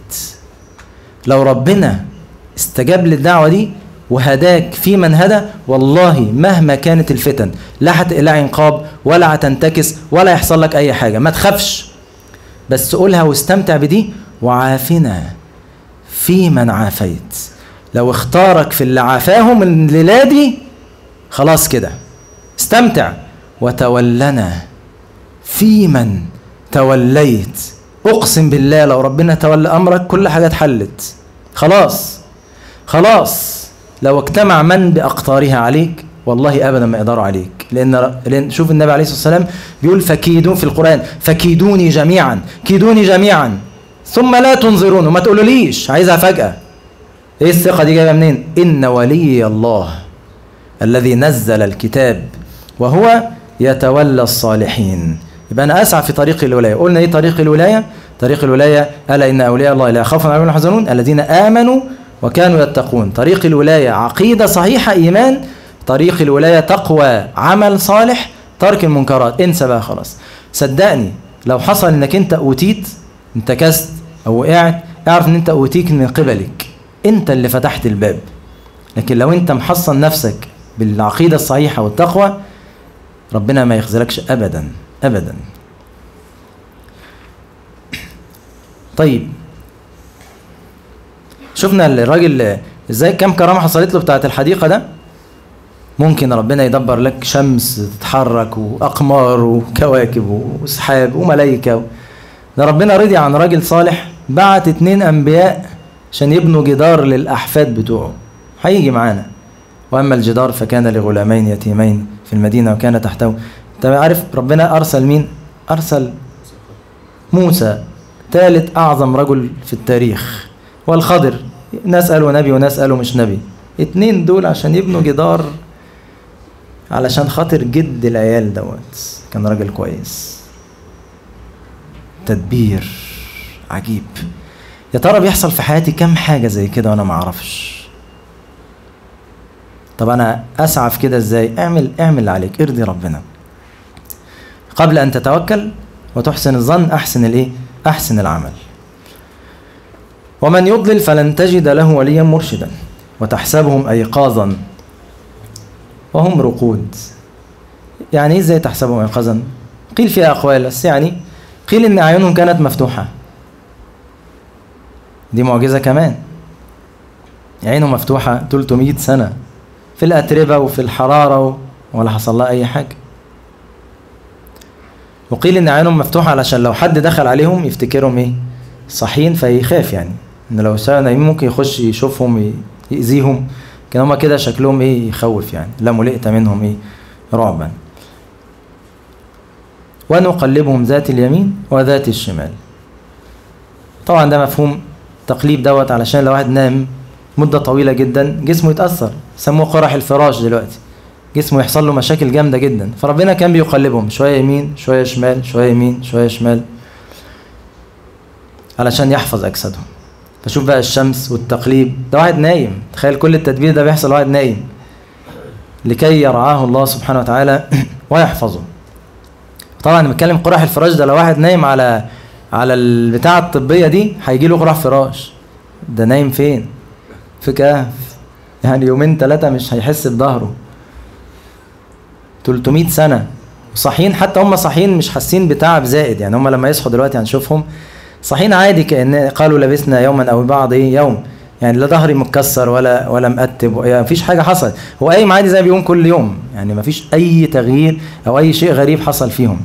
لو ربنا استجاب للدعوة دي وهداك في من هدى والله مهما كانت الفتن لا هتقلع انقاب ولا هتنتكس ولا يحصل لك اي حاجه ما تخافش بس قولها واستمتع بدي وعافنا في من عافيت لو اختارك في اللي عافاهم الليله دي خلاص كده استمتع وتولنا في من توليت اقسم بالله لو ربنا تولى امرك كل حاجه اتحلت خلاص خلاص لو اجتمع من باقطارها عليك والله ابدا ما يقدروا عليك لان لان شوف النبي عليه الصلاه والسلام بيقول فكيدون في القران فكيدوني جميعا كيدوني جميعا ثم لا تنظرون وما تقولوليش عايزها فجاه ايه الثقه دي جايه منين ان ولي الله الذي نزل الكتاب وهو يتولى الصالحين يبقى انا اسعى في طريق الولايه قلنا ايه طريق الولايه طريق الولايه الا ان اولياء الله لا خوف عليهم ولا يحزنون الذين امنوا وكانوا يتقون طريق الولايه عقيده صحيحه ايمان طريق الولايه تقوى عمل صالح ترك المنكرات انسى بقى خلاص صدقني لو حصل انك انت اوتيت انتكست او وقعت اعرف ان انت اوتيك من قبلك انت اللي فتحت الباب لكن لو انت محصن نفسك بالعقيده الصحيحه والتقوى ربنا ما يخذلكش ابدا ابدا طيب شفنا الراجل ازاي كم كرامه حصلت له بتاعت الحديقه ده ممكن ربنا يدبر لك شمس تتحرك واقمار وكواكب وسحاب وملائكه ده ربنا رضي عن راجل صالح بعت اتنين انبياء عشان يبنوا جدار للاحفاد بتوعه هيجي معانا واما الجدار فكان لغلامين يتيمين في المدينه وكان تحته انت عارف ربنا ارسل مين ارسل موسى ثالث اعظم رجل في التاريخ والخضر ناس قالوا نبي وناس قالوا مش نبي اتنين دول عشان يبنوا جدار علشان خاطر جد العيال دوت كان راجل كويس تدبير عجيب يا ترى بيحصل في حياتي كم حاجة زي كده وأنا معرفش طب أنا أسعى في كده إزاي اعمل اعمل اللي عليك ارضي ربنا قبل أن تتوكل وتحسن الظن أحسن الإيه أحسن العمل ومن يضلل فلن تجد له وليا مرشدا وتحسبهم أيقاظا وهم رقود يعني ايه ازاي تحسبهم ايقاظا قيل فيها اقوال بس يعني قيل ان اعينهم كانت مفتوحه دي معجزه كمان عينه مفتوحه 300 سنه في الاتربه وفي الحراره ولا حصل لها اي حاجه وقيل ان عينهم مفتوحه علشان لو حد دخل عليهم يفتكرهم ايه صحيين فيخاف يعني ان لو ساعه نايمين ممكن يخش يشوفهم يأذيهم كان هما كده شكلهم ايه يخوف يعني لا ملئت منهم ايه رعبا ونقلبهم ذات اليمين وذات الشمال طبعا ده مفهوم تقليب دوت علشان لو واحد نام مدة طويلة جدا جسمه يتأثر سموه قرح الفراش دلوقتي جسمه يحصل له مشاكل جامدة جدا فربنا كان بيقلبهم شوية يمين شوية شمال شوية يمين شوية شمال علشان يحفظ أجسادهم فشوف بقى الشمس والتقليب ده واحد نايم تخيل كل التدبير ده بيحصل واحد نايم لكي يرعاه الله سبحانه وتعالى ويحفظه طبعا بنتكلم قرح الفراش ده لو واحد نايم على على البتاعة الطبية دي هيجي له قرح فراش ده نايم فين في كهف يعني يومين ثلاثة مش هيحس بظهره 300 سنة صاحيين حتى هم صاحيين مش حاسين بتعب زائد يعني هم لما يصحوا دلوقتي هنشوفهم صاحيين عادي كأن قالوا لبسنا يوما أو بعض إيه يوم يعني لا ظهري متكسر ولا ولا مقتب يعني مفيش حاجة حصلت هو قايم عادي زي بيقوم كل يوم يعني مفيش أي تغيير أو أي شيء غريب حصل فيهم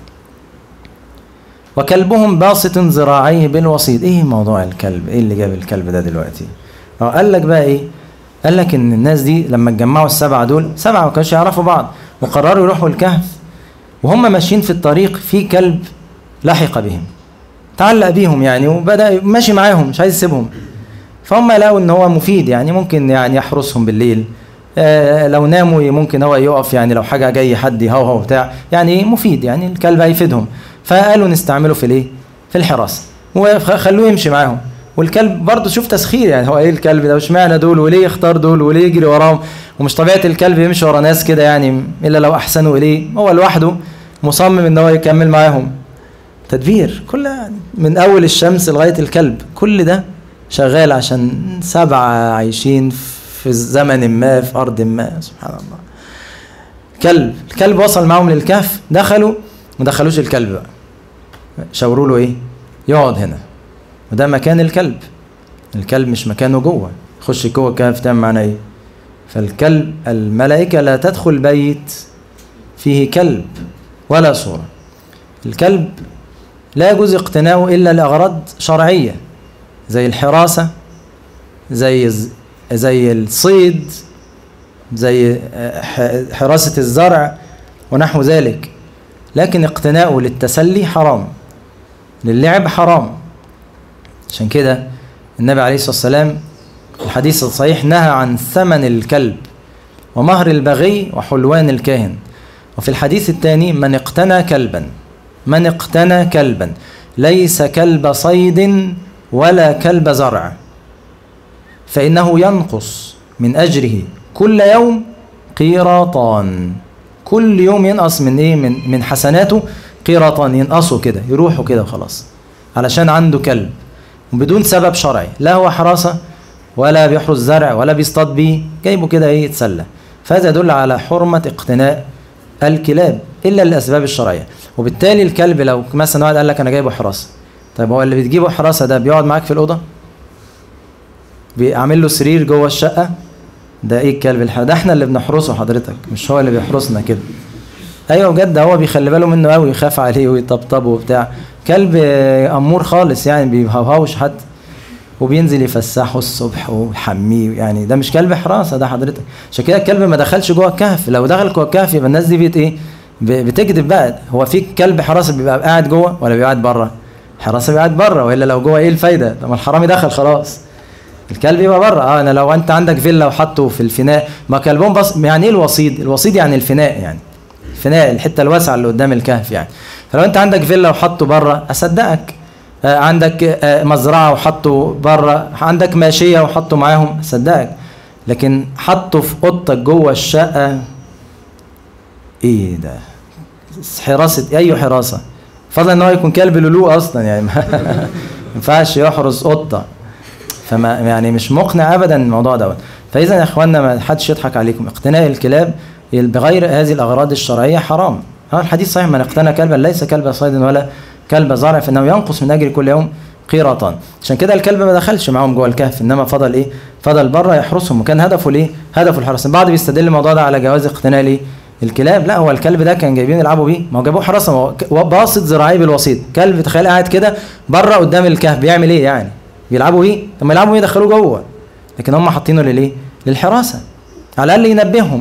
وكلبهم باسط ذراعيه بالوسيط ايه موضوع الكلب ايه اللي جاب الكلب ده دلوقتي اه قال لك بقى ايه قال لك ان الناس دي لما اتجمعوا السبعه دول سبعه ما كانوش يعرفوا بعض وقرروا يروحوا الكهف وهم ماشيين في الطريق في كلب لحق بهم تعلق بيهم يعني وبدا ماشي معاهم مش عايز يسيبهم فهم لقوا ان هو مفيد يعني ممكن يعني يحرسهم بالليل آه لو ناموا ممكن هو يقف يعني لو حاجه جاي حد يهوهو بتاع يعني مفيد يعني الكلب هيفيدهم فقالوا نستعمله في الايه في الحراسه وخلوه يمشي معاهم والكلب برضه شوف تسخير يعني هو ايه الكلب ده واشمعنى دول وليه يختار دول وليه يجري وراهم ومش طبيعه الكلب يمشي ورا ناس كده يعني الا لو احسنوا اليه هو لوحده مصمم ان هو يكمل معاهم تدبير كل من اول الشمس لغايه الكلب كل ده شغال عشان سبعه عايشين في زمن ما في ارض ما سبحان الله كلب الكلب وصل معاهم للكهف دخلوا ما دخلوش الكلب بقى شاوروا له ايه يقعد هنا وده مكان الكلب الكلب مش مكانه جوه خش جوه الكهف تعمل معانا ايه فالكلب الملائكة لا تدخل بيت فيه كلب ولا صورة الكلب لا يجوز اقتناؤه إلا لأغراض شرعية زي الحراسة زي زي الصيد زي حراسة الزرع ونحو ذلك لكن اقتناؤه للتسلي حرام للعب حرام عشان كده النبي عليه الصلاة والسلام الحديث الصحيح نهى عن ثمن الكلب ومهر البغي وحلوان الكاهن وفي الحديث الثاني من اقتنى كلبا من اقتنى كلبا ليس كلب صيد ولا كلب زرع فإنه ينقص من أجره كل يوم قيراطان كل يوم ينقص من ايه من من حسناته قيراطان ينقصوا كده يروحوا كده وخلاص علشان عنده كلب وبدون سبب شرعي لا هو حراسه ولا بيحرس زرع ولا بيصطاد بيه جايبه كده ايه يتسلى فهذا يدل على حرمه اقتناء الكلاب الا للاسباب الشرعيه وبالتالي الكلب لو مثلا واحد قال لك انا جايبه حراسه طيب هو اللي بتجيبه حراسه ده بيقعد معاك في الاوضه بيعمل له سرير جوه الشقه ده ايه الكلب الحراسه ده احنا اللي بنحرسه حضرتك مش هو اللي بيحرسنا كده ايوه بجد هو بيخلي باله منه قوي يخاف عليه ويطبطبه وبتاع كلب امور خالص يعني بيهوهوش حتى وبينزل يفسحه الصبح ويحميه يعني ده مش كلب حراسه ده حضرتك عشان كده الكلب ما دخلش جوه الكهف لو دخل جوه الكهف يبقى الناس دي بيت ايه بتكذب بقى هو في كلب حراسه بيبقى قاعد جوه ولا بيبقى قاعد بره حراسه بيبقى قاعد بره والا لو جوه ايه الفايده طب الحرامي دخل خلاص الكلب يبقى بره اه انا لو انت عندك فيلا وحطه في الفناء ما كلبهم بص يعني ايه الوصيد الوصيد يعني الفناء يعني الفناء الحته الواسعه اللي قدام الكهف يعني فلو انت عندك فيلا وحطه بره اصدقك آه عندك آه مزرعه وحطه بره عندك ماشيه وحطه معاهم اصدقك لكن حطه في اوضتك جوه الشقه ايه ده حراسه اي حراسه فضلا ان هو يكون كلب لولو اصلا يعني ما ينفعش يحرس قطه فما يعني مش مقنع ابدا الموضوع دوت فاذا يا اخواننا ما حدش يضحك عليكم اقتناء الكلاب بغير هذه الاغراض الشرعيه حرام هذا الحديث صحيح من اقتنى كلبا ليس كلب صيد ولا كلب زرع فانه ينقص من اجر كل يوم قيراطان عشان كده الكلب ما دخلش معاهم جوه الكهف انما فضل ايه فضل بره يحرسهم وكان هدفه ليه هدفه الحراسه البعض بيستدل الموضوع ده على جواز اقتناء ليه الكلاب لا هو الكلب ده كان جايبين يلعبوا بيه ما هو جابوه حراسه هو باسط ذراعيه بالوسيط كلب تخيل قاعد كده بره قدام الكهف بيعمل ايه يعني بيلعبوا بيه طب ما يلعبوا بيه يدخلوه جوه لكن هم حاطينه لليه للحراسه على الاقل ينبههم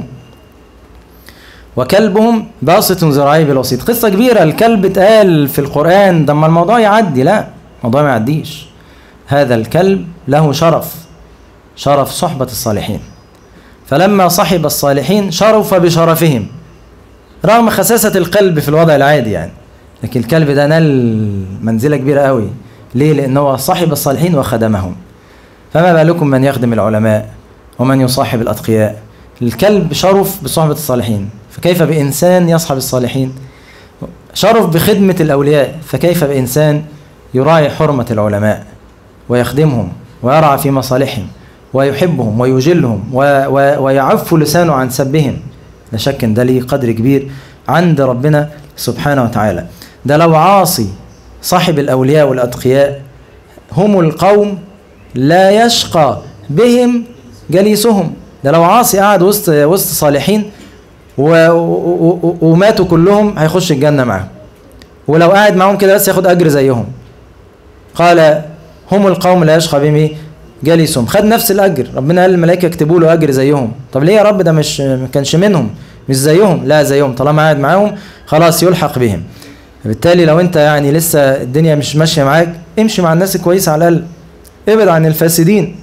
وكلبهم باسط ذراعيه بالوسيط قصه كبيره الكلب اتقال في القران ده ما الموضوع يعدي لا الموضوع ما يعديش هذا الكلب له شرف شرف صحبه الصالحين فلما صحب الصالحين شرف بشرفهم رغم خساسة القلب في الوضع العادي يعني لكن الكلب ده نال منزلة كبيرة قوي ليه لأنه هو صاحب الصالحين وخدمهم فما بالكم من يخدم العلماء ومن يصاحب الأتقياء الكلب شرف بصحبة الصالحين فكيف بإنسان يصحب الصالحين شرف بخدمة الأولياء فكيف بإنسان يراعي حرمة العلماء ويخدمهم ويرعى في مصالحهم ويحبهم ويجلهم و و ويعف لسانه عن سبهم لا شك ان ده ليه قدر كبير عند ربنا سبحانه وتعالى ده لو عاصي صاحب الاولياء والاتقياء هم القوم لا يشقى بهم جليسهم ده لو عاصي قاعد وسط وسط صالحين و و وماتوا كلهم هيخش الجنه معاهم ولو قاعد معاهم كده بس ياخد اجر زيهم قال هم القوم لا يشقى بهم ايه جالسهم خد نفس الاجر ربنا قال الملائكه اكتبوا له اجر زيهم طب ليه يا رب ده مش ما كانش منهم مش زيهم لا زيهم طالما قاعد معاهم خلاص يلحق بهم بالتالي لو انت يعني لسه الدنيا مش ماشيه معاك امشي مع الناس الكويسه على الاقل ابعد عن الفاسدين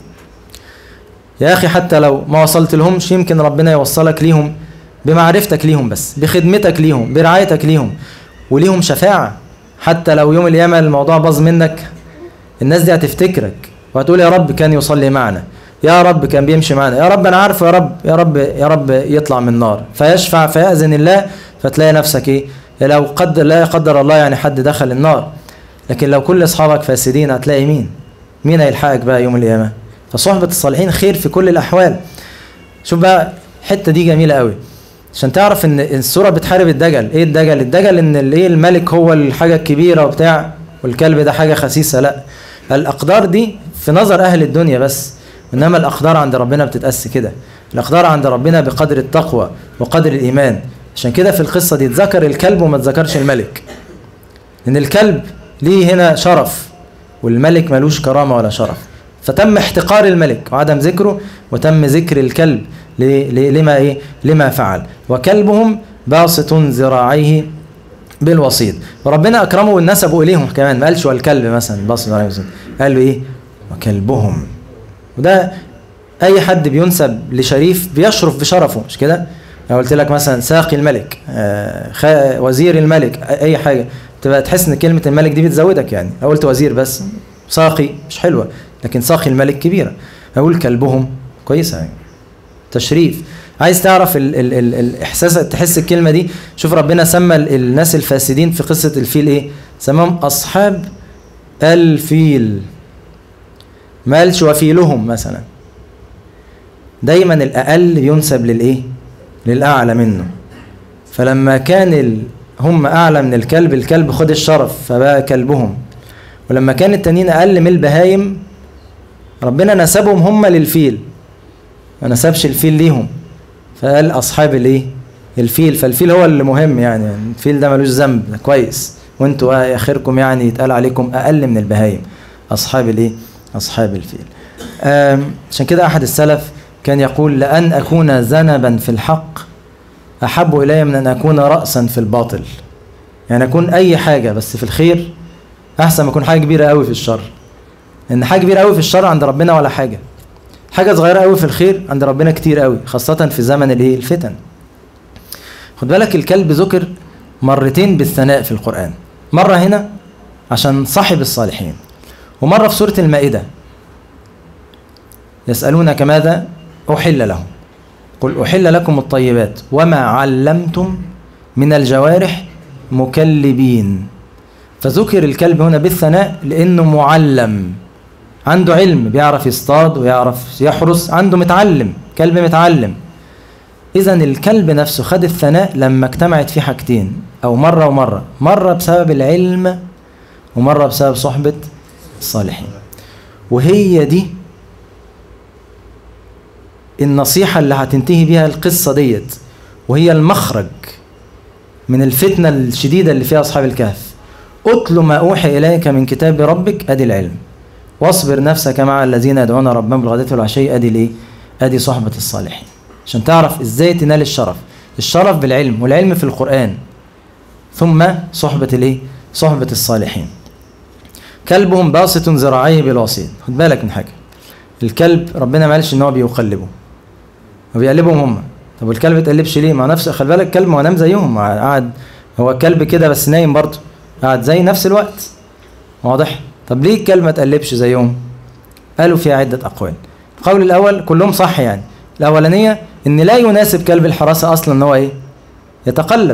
يا اخي حتى لو ما وصلت لهمش يمكن ربنا يوصلك ليهم بمعرفتك ليهم بس بخدمتك ليهم برعايتك ليهم وليهم شفاعه حتى لو يوم القيامه الموضوع باظ منك الناس دي هتفتكرك وهتقول يا رب كان يصلي معنا يا رب كان بيمشي معنا يا رب انا عارفه يا رب يا رب يا رب يطلع من النار فيشفع فيأذن الله فتلاقي نفسك ايه لو قدر لا قدر الله يعني حد دخل النار لكن لو كل اصحابك فاسدين هتلاقي مين مين هيلحقك بقى يوم القيامه فصحبه الصالحين خير في كل الاحوال شوف بقى الحته دي جميله قوي عشان تعرف ان السوره بتحارب الدجل ايه الدجل الدجل ان الايه الملك هو الحاجه الكبيره وبتاع والكلب ده حاجه خسيسه لا الاقدار دي في نظر اهل الدنيا بس انما الاقدار عند ربنا بتتقاس كده الاقدار عند ربنا بقدر التقوى وقدر الايمان عشان كده في القصه دي اتذكر الكلب وما اتذكرش الملك لان الكلب ليه هنا شرف والملك ملوش كرامه ولا شرف فتم احتقار الملك وعدم ذكره وتم ذكر الكلب لما ايه لما فعل وكلبهم باسط ذراعيه بالوسيط وربنا اكرمه ونسبوا اليهم كمان ما قالش والكلب مثلا باسط ذراعيه بالوسيط قال له ايه وكلبهم وده اي حد بينسب لشريف بيشرف بشرفه مش كده لو قلت لك مثلا ساقي الملك آه وزير الملك اي حاجه تبقى تحس ان كلمه الملك دي بتزودك يعني لو قلت وزير بس ساقي مش حلوه لكن ساقي الملك كبيره اقول كلبهم كويسه يعني تشريف عايز تعرف ال ال ال الاحساس تحس الكلمه دي شوف ربنا سمى الناس الفاسدين في قصه الفيل ايه سماهم اصحاب الفيل ما قالش وفيلهم مثلا دايما الاقل ينسب للايه للاعلى منه فلما كان ال... هم اعلى من الكلب الكلب خد الشرف فبقى كلبهم ولما كان التانيين اقل من البهايم ربنا نسبهم هم للفيل ما نسبش الفيل ليهم فقال اصحاب الايه الفيل فالفيل هو اللي مهم يعني الفيل ده ملوش ذنب ده كويس وانتوا اخركم يعني يتقال عليكم اقل من البهايم اصحاب الايه اصحاب الفيل عشان كده احد السلف كان يقول لان اكون ذنبا في الحق احب الي من ان اكون راسا في الباطل يعني اكون اي حاجه بس في الخير احسن ما اكون حاجه كبيره قوي في الشر ان حاجه كبيره قوي في الشر عند ربنا ولا حاجه حاجه صغيره قوي في الخير عند ربنا كتير قوي خاصه في زمن الايه الفتن خد بالك الكلب ذكر مرتين بالثناء في القران مره هنا عشان صاحب الصالحين ومره في سوره المائده يسالونك ماذا احل لهم قل احل لكم الطيبات وما علمتم من الجوارح مكلبين فذكر الكلب هنا بالثناء لانه معلم عنده علم بيعرف يصطاد ويعرف يحرس عنده متعلم كلب متعلم اذا الكلب نفسه خد الثناء لما اجتمعت فيه حاجتين او مره ومره مره بسبب العلم ومره بسبب صحبه الصالحين وهي دي النصيحه اللي هتنتهي بيها القصه ديت وهي المخرج من الفتنه الشديده اللي فيها اصحاب الكهف اتل ما اوحي اليك من كتاب ربك ادي العلم واصبر نفسك مع الذين يدعون ربهم بالغداة والعشي ادي الايه؟ ادي صحبة الصالحين عشان تعرف ازاي تنال الشرف الشرف بالعلم والعلم في القرآن ثم صحبة الايه؟ صحبة الصالحين كلبهم باسط ذراعيه بالوسيط خد بالك من حاجة الكلب ربنا ما قالش ان هو بيقلبه وبيقلبهم هم طب والكلب ما تقلبش ليه؟ ما نفس خلي بالك الكلب ما هو نام زيهم قاعد هو كلب كده بس نايم برضه قاعد زي نفس الوقت واضح؟ طب ليه الكلب ما تقلبش زيهم؟ قالوا فيها عدة أقوال. القول الأول كلهم صح يعني. الأولانية إن لا يناسب كلب الحراسة أصلا إن هو إيه؟ يتقلب.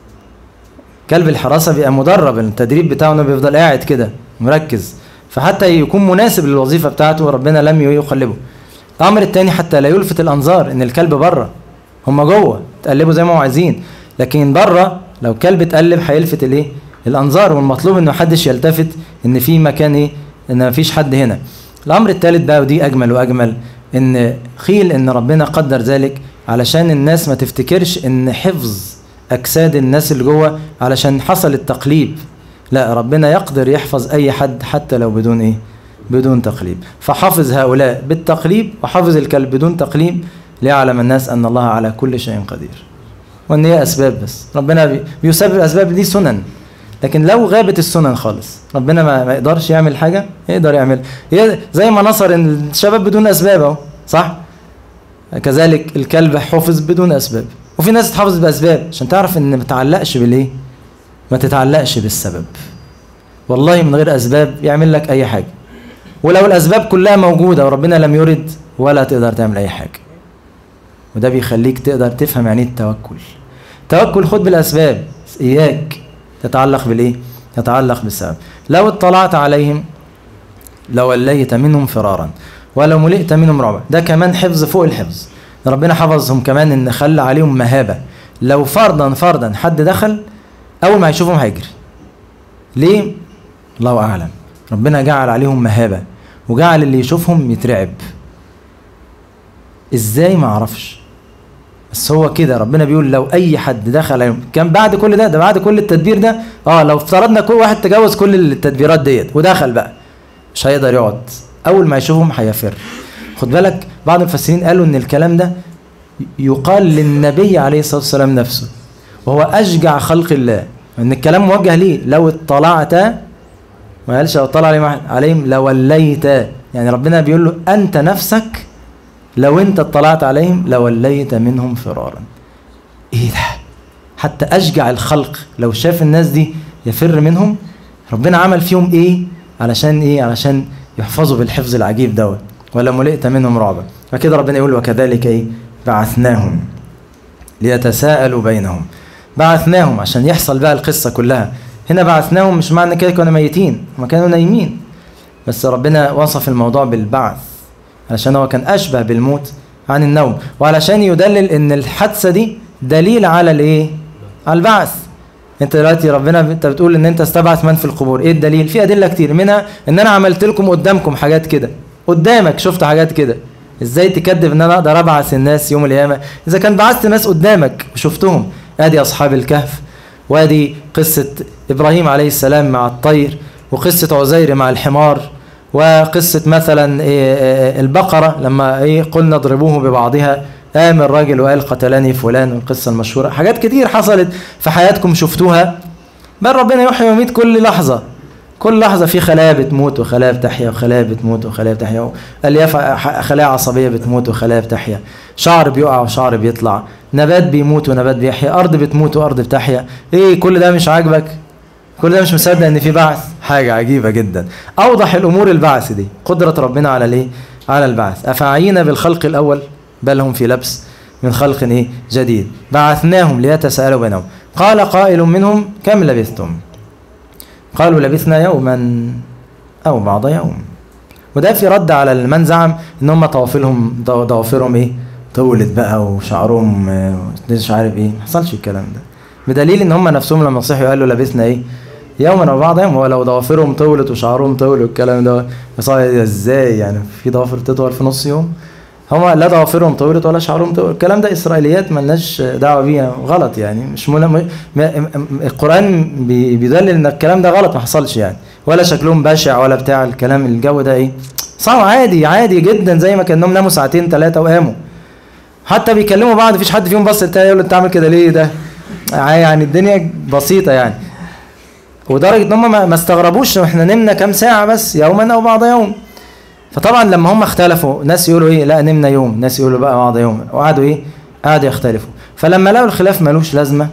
كلب الحراسة بيبقى مدرب التدريب بتاعه إنه بيفضل قاعد كده مركز. فحتى يكون مناسب للوظيفة بتاعته ربنا لم يقلبه. الأمر الثاني حتى لا يلفت الأنظار إن الكلب بره. هم جوه تقلبوا زي ما هم عايزين. لكن بره لو كلب اتقلب هيلفت الإيه؟ الانظار والمطلوب انه محدش يلتفت ان في مكان ايه ان مفيش حد هنا الامر الثالث بقى ودي اجمل واجمل ان قيل ان ربنا قدر ذلك علشان الناس ما تفتكرش ان حفظ اجساد الناس اللي جوه علشان حصل التقليب لا ربنا يقدر يحفظ اي حد حتى لو بدون ايه بدون تقليب فحفظ هؤلاء بالتقليب وحفظ الكلب بدون تقليب ليعلم الناس ان الله على كل شيء قدير وان هي اسباب بس ربنا بيسبب الاسباب دي سنن لكن لو غابت السنن خالص ربنا ما, ما يقدرش يعمل حاجه يقدر يعمل زي ما نصر الشباب بدون اسباب اهو صح كذلك الكلب حفظ بدون اسباب وفي ناس تحافظ باسباب عشان تعرف ان ما تتعلقش بالايه ما تتعلقش بالسبب والله من غير اسباب يعمل لك اي حاجه ولو الاسباب كلها موجوده وربنا لم يرد ولا تقدر تعمل اي حاجه وده بيخليك تقدر تفهم يعني التوكل توكل خد بالاسباب اياك تتعلق بالايه تتعلق بالسبب لو اطلعت عليهم لوليت منهم فرارا ولو ملئت منهم رعبا ده كمان حفظ فوق الحفظ ربنا حفظهم كمان ان خلى عليهم مهابه لو فرضا فرضا حد دخل اول ما هيشوفهم هيجري ليه الله اعلم ربنا جعل عليهم مهابه وجعل اللي يشوفهم يترعب ازاي ما اعرفش بس هو كده ربنا بيقول لو اي حد دخل كان بعد كل ده ده بعد كل التدبير ده اه لو افترضنا كل واحد تجاوز كل التدبيرات ديت ودخل بقى مش هيقدر يقعد اول ما يشوفهم هيفر خد بالك بعض المفسرين قالوا ان الكلام ده يقال للنبي عليه الصلاه والسلام نفسه وهو اشجع خلق الله ان الكلام موجه ليه لو اطلعت ما قالش لو اطلع عليهم عليهم لوليت يعني ربنا بيقول له انت نفسك لو انت اطلعت عليهم لوليت منهم فرارا ايه ده حتى اشجع الخلق لو شاف الناس دي يفر منهم ربنا عمل فيهم ايه علشان ايه علشان يحفظوا بالحفظ العجيب دوت ولا ملئت منهم رعبا فكده ربنا يقول وكذلك ايه بعثناهم ليتساءلوا بينهم بعثناهم عشان يحصل بقى القصة كلها هنا بعثناهم مش معنى كده كانوا ميتين هم كانوا نايمين بس ربنا وصف الموضوع بالبعث علشان هو كان أشبه بالموت عن النوم وعلشان يدلل ان الحادثة دي دليل على الايه على البعث انت دلوقتي ربنا انت بتقول ان انت استبعث من في القبور ايه الدليل في ادله كتير منها ان انا عملت لكم قدامكم حاجات كده قدامك شفت حاجات كده ازاي تكذب ان انا اقدر ابعث الناس يوم القيامه اذا كان بعثت ناس قدامك وشفتهم ادي اصحاب الكهف وادي قصه ابراهيم عليه السلام مع الطير وقصه عزير مع الحمار وقصه مثلا البقره لما ايه قلنا اضربوه ببعضها قام الراجل وقال قتلني فلان القصه المشهوره حاجات كتير حصلت في حياتكم شفتوها بل ربنا يحيي ويميت كل لحظه كل لحظة في خلايا بتموت وخلايا بتحيا وخلايا بتموت وخلايا بتحيا ألياف خلايا عصبية بتموت وخلايا بتحيا شعر بيقع وشعر بيطلع نبات بيموت ونبات بيحيا أرض بتموت وأرض بتحيا إيه كل ده مش عاجبك كل ده مش مصدق إن في بعث حاجة عجيبة جدا أوضح الأمور البعث دي قدرة ربنا على الإيه على البعث أفعينا بالخلق الأول بل هم في لبس من خلق إيه جديد بعثناهم ليتساءلوا بينهم قال قائل منهم كم لبثتم قالوا لبثنا يوما او بعض يوم وده في رد على من زعم ان هم ضوافرهم ضوافرهم ايه طولت بقى وشعرهم مش عارف ايه ما حصلش الكلام ده بدليل ان هم نفسهم لما صحوا قالوا لبثنا ايه يوما او بعض يوم هو لو ضوافرهم طولت وشعرهم طول والكلام ده بس ازاي يعني في ضوافر تطول في نص يوم هم لا ضوافرهم طولت ولا شعرهم طول الكلام ده اسرائيليات ملناش دعوه بيها غلط يعني مش ملم... القران بيدلل ان الكلام ده غلط ما حصلش يعني ولا شكلهم بشع ولا بتاع الكلام الجو ده ايه صار عادي عادي جدا زي ما كانهم ناموا ساعتين ثلاثه وقاموا حتى بيكلموا بعض مفيش حد فيهم بص التاني يقول له انت عامل كده ليه ده يعني الدنيا بسيطه يعني ودرجه ان هم ما استغربوش احنا نمنا كام ساعه بس يوما او بعض يوم فطبعا لما هم اختلفوا ناس يقولوا ايه لا نمنا يوم ناس يقولوا بقى بعض يوم وقعدوا ايه قعدوا يختلفوا فلما لقوا الخلاف ملوش لازمه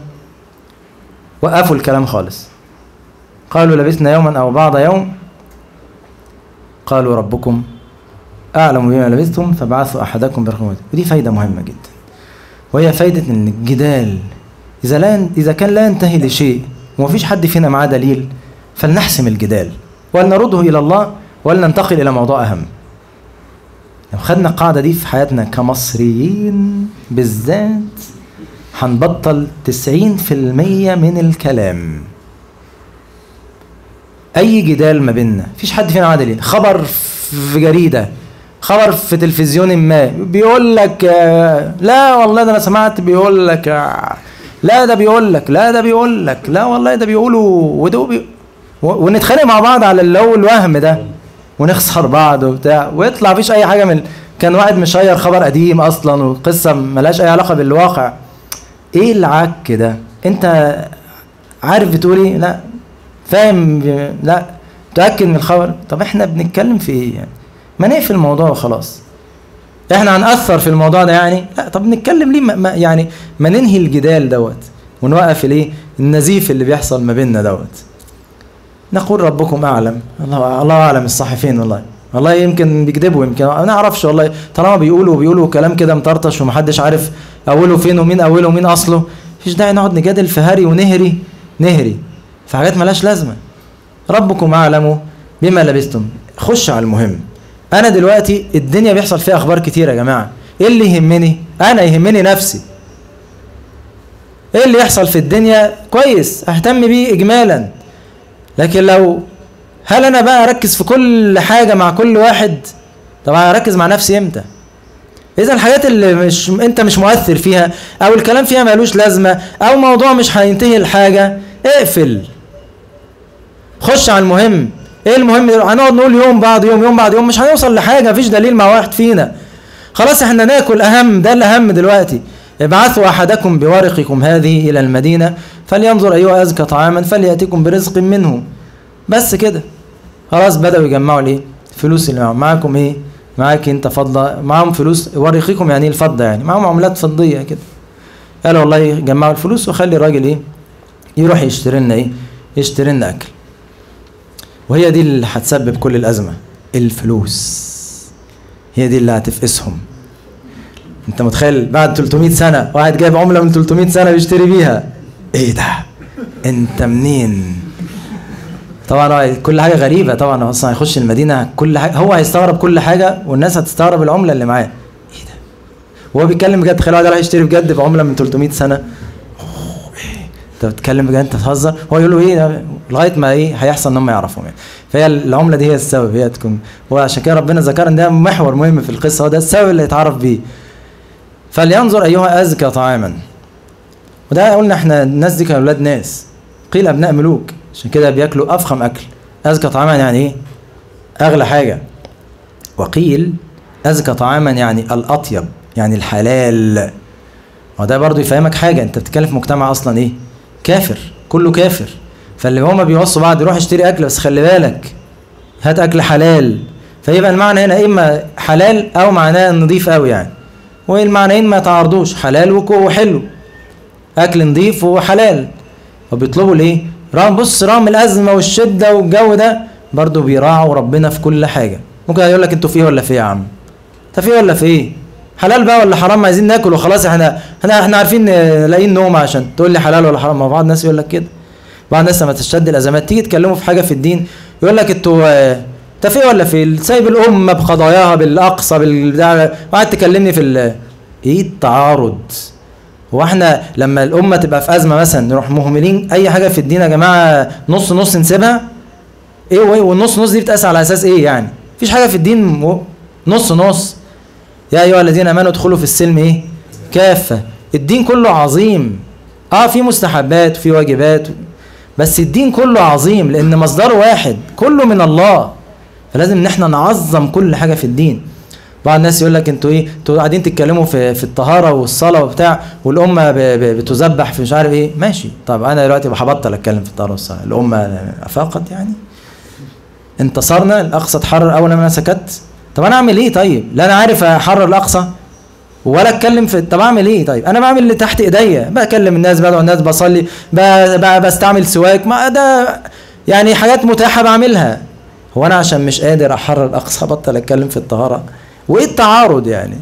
وقفوا الكلام خالص قالوا لبثنا يوما او بعض يوم قالوا ربكم اعلم بما لبثتم فبعثوا احدكم برقم ودي فايده مهمه جدا وهي فايده ان الجدال اذا لا اذا كان لا ينتهي لشيء ومفيش حد فينا معاه دليل فلنحسم الجدال ولنرده الى الله ولننتقل إلى موضوع أهم لو خدنا القاعدة دي في حياتنا كمصريين بالذات هنبطل 90% من الكلام أي جدال ما بيننا مفيش حد فينا معاه دليل خبر في جريدة خبر في تلفزيون ما بيقول لك لا والله ده انا سمعت بيقول لك لا ده بيقول لك لا ده بيقول لك لا والله ده بيقولوا وده بي ونتخانق مع بعض على اللي هو الوهم ده ونخسر بعض وبتاع ويطلع مفيش اي حاجه من كان واحد مشير خبر قديم اصلا وقصه ملهاش اي علاقه بالواقع ايه العك ده انت عارف بتقول ايه لا فاهم لا متاكد من الخبر طب احنا بنتكلم في ايه يعني ما نقفل الموضوع وخلاص احنا هنأثر في الموضوع ده يعني لا طب نتكلم ليه ما ما يعني ما ننهي الجدال دوت ونوقف الايه النزيف اللي بيحصل ما بيننا دوت نقول ربكم اعلم الله الله اعلم الصح فين والله والله يمكن بيكذبوا يمكن ما نعرفش والله طالما بيقولوا بيقولوا كلام كده مطرطش ومحدش عارف اوله فين ومين اوله ومين اصله مفيش داعي نقعد نجادل في هري ونهري نهري في حاجات ملهاش لازمه ربكم اعلم بما لبستم خش على المهم انا دلوقتي الدنيا بيحصل فيها اخبار كتير يا جماعه ايه اللي يهمني انا يهمني نفسي ايه اللي يحصل في الدنيا كويس اهتم بيه اجمالا لكن لو هل انا بقى اركز في كل حاجه مع كل واحد طبعا اركز مع نفسي امتى اذا الحاجات اللي مش انت مش مؤثر فيها او الكلام فيها ملوش لازمه او موضوع مش هينتهي الحاجه اقفل خش على المهم ايه المهم هنقعد نقول يوم بعد يوم يوم بعد يوم مش هنوصل لحاجه مفيش دليل مع واحد فينا خلاص احنا ناكل اهم ده الاهم دلوقتي ابعثوا احدكم بورقكم هذه الى المدينه فلينظر ايها ازكى طعاما فلياتكم برزق منه بس كده خلاص بداوا يجمعوا الايه فلوس اللي معاهم معاكم ايه معاك انت فضه معاهم فلوس ورقكم يعني إيه الفضه يعني معاهم عملات فضيه كده قالوا والله جمعوا الفلوس وخلي الراجل ايه يروح يشتري لنا ايه يشتري لنا اكل وهي دي اللي هتسبب كل الازمه الفلوس هي دي اللي هتفقسهم انت متخيل بعد 300 سنه واحد جايب عمله من 300 سنه بيشتري بيها ايه ده انت منين طبعا كل حاجه غريبه طبعا اصلا هيخش المدينه كل حاجه هو هيستغرب كل حاجه والناس هتستغرب العمله اللي معاه ايه ده وهو بيتكلم بجد تخيل واحد راح يشتري بجد بعمله من 300 سنه أوه، إيه؟ انت بتتكلم بجد انت بتهزر هو يقول له ايه ده؟ لغايه ما ايه هيحصل ان هم يعرفوا يعني فهي العمله دي هي السبب هي تكون هو عشان كده ربنا ذكر ان ده محور مهم في القصه هو ده السبب اللي يتعرف بيه فلينظر ايها ازكى طعاما وده قلنا احنا الناس دي كانوا اولاد ناس قيل ابناء ملوك عشان كده بياكلوا افخم اكل ازكى طعاما يعني ايه اغلى حاجه وقيل ازكى طعاما يعني الاطيب يعني الحلال وده برضو يفهمك حاجه انت بتتكلم في مجتمع اصلا ايه كافر كله كافر فاللي هما بيوصوا بعض يروح يشتري اكل بس خلي بالك هات اكل حلال فيبقى المعنى هنا اما حلال او معناه نظيف قوي يعني والمعنيين ما يتعارضوش حلال وكو- وحلو اكل نظيف وحلال وبيطلبوا الايه رغم بص رغم الازمه والشده والجو ده برضه بيراعوا ربنا في كل حاجه ممكن يقول لك انتوا في ايه ولا في ايه يا عم انت في ايه ولا في ايه حلال بقى ولا حرام عايزين ناكل وخلاص احنا احنا احنا عارفين آه، لاقيين نوم عشان تقول لي حلال ولا حرام ما بعض الناس يقول لك كده بعض الناس لما تشتد الازمات تيجي تكلموا في حاجه في الدين يقول لك انتوا آه، انت في ايه ولا في إيه؟ سايب الامه بقضاياها بالاقصى بالبتاع وقعد تكلمني في ال- ايه التعارض هو احنا لما الامه تبقى في ازمه مثلا نروح مهملين اي حاجه في الدين يا جماعه نص نص نسيبها ايه وايه والنص نص دي بتقاس على اساس ايه يعني مفيش حاجه في الدين م- نص نص يا ايها الذين امنوا ادخلوا في السلم ايه كافه الدين كله عظيم اه في مستحبات وفي واجبات بس الدين كله عظيم لان مصدره واحد كله من الله فلازم ان احنا نعظم كل حاجه في الدين بعض الناس يقول لك انتوا ايه انتوا قاعدين تتكلموا في في الطهاره والصلاه وبتاع والامه ب- ب- بتذبح في مش عارف ايه ماشي طب انا دلوقتي هبطل اتكلم في الطهاره والصلاه الامه افاقت يعني انتصرنا الاقصى اتحرر اول ما انا سكت طب انا اعمل ايه طيب لا انا عارف احرر الاقصى ولا اتكلم في طب اعمل ايه طيب انا بعمل اللي تحت ايديا بكلم الناس بدعو الناس بصلي ب... ب... بستعمل سواك ما ده يعني حاجات متاحه بعملها هو انا عشان مش قادر احرر الاقصى بطل اتكلم في الطهاره وايه التعارض يعني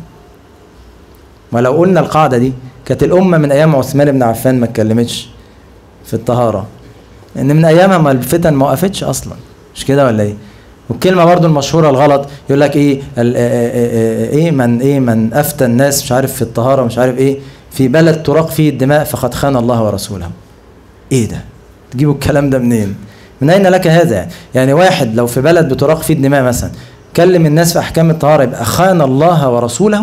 ما لو قلنا القاعده دي كانت الامه من ايام عثمان بن عفان ما اتكلمتش في الطهاره ان من ايامها ما الفتن ما وقفتش اصلا مش كده ولا ايه والكلمه برضو المشهوره الغلط يقول لك ايه ال- آه، آه، آه، ايه من ايه من افتى الناس مش عارف في الطهاره مش عارف ايه في بلد تراق فيه الدماء فقد خان الله ورسوله ايه ده تجيبوا الكلام ده منين من اين لك هذا يعني يعني واحد لو في بلد بتراق فيه الدماء مثلا كلم الناس في احكام الطهاره يبقى خان الله ورسوله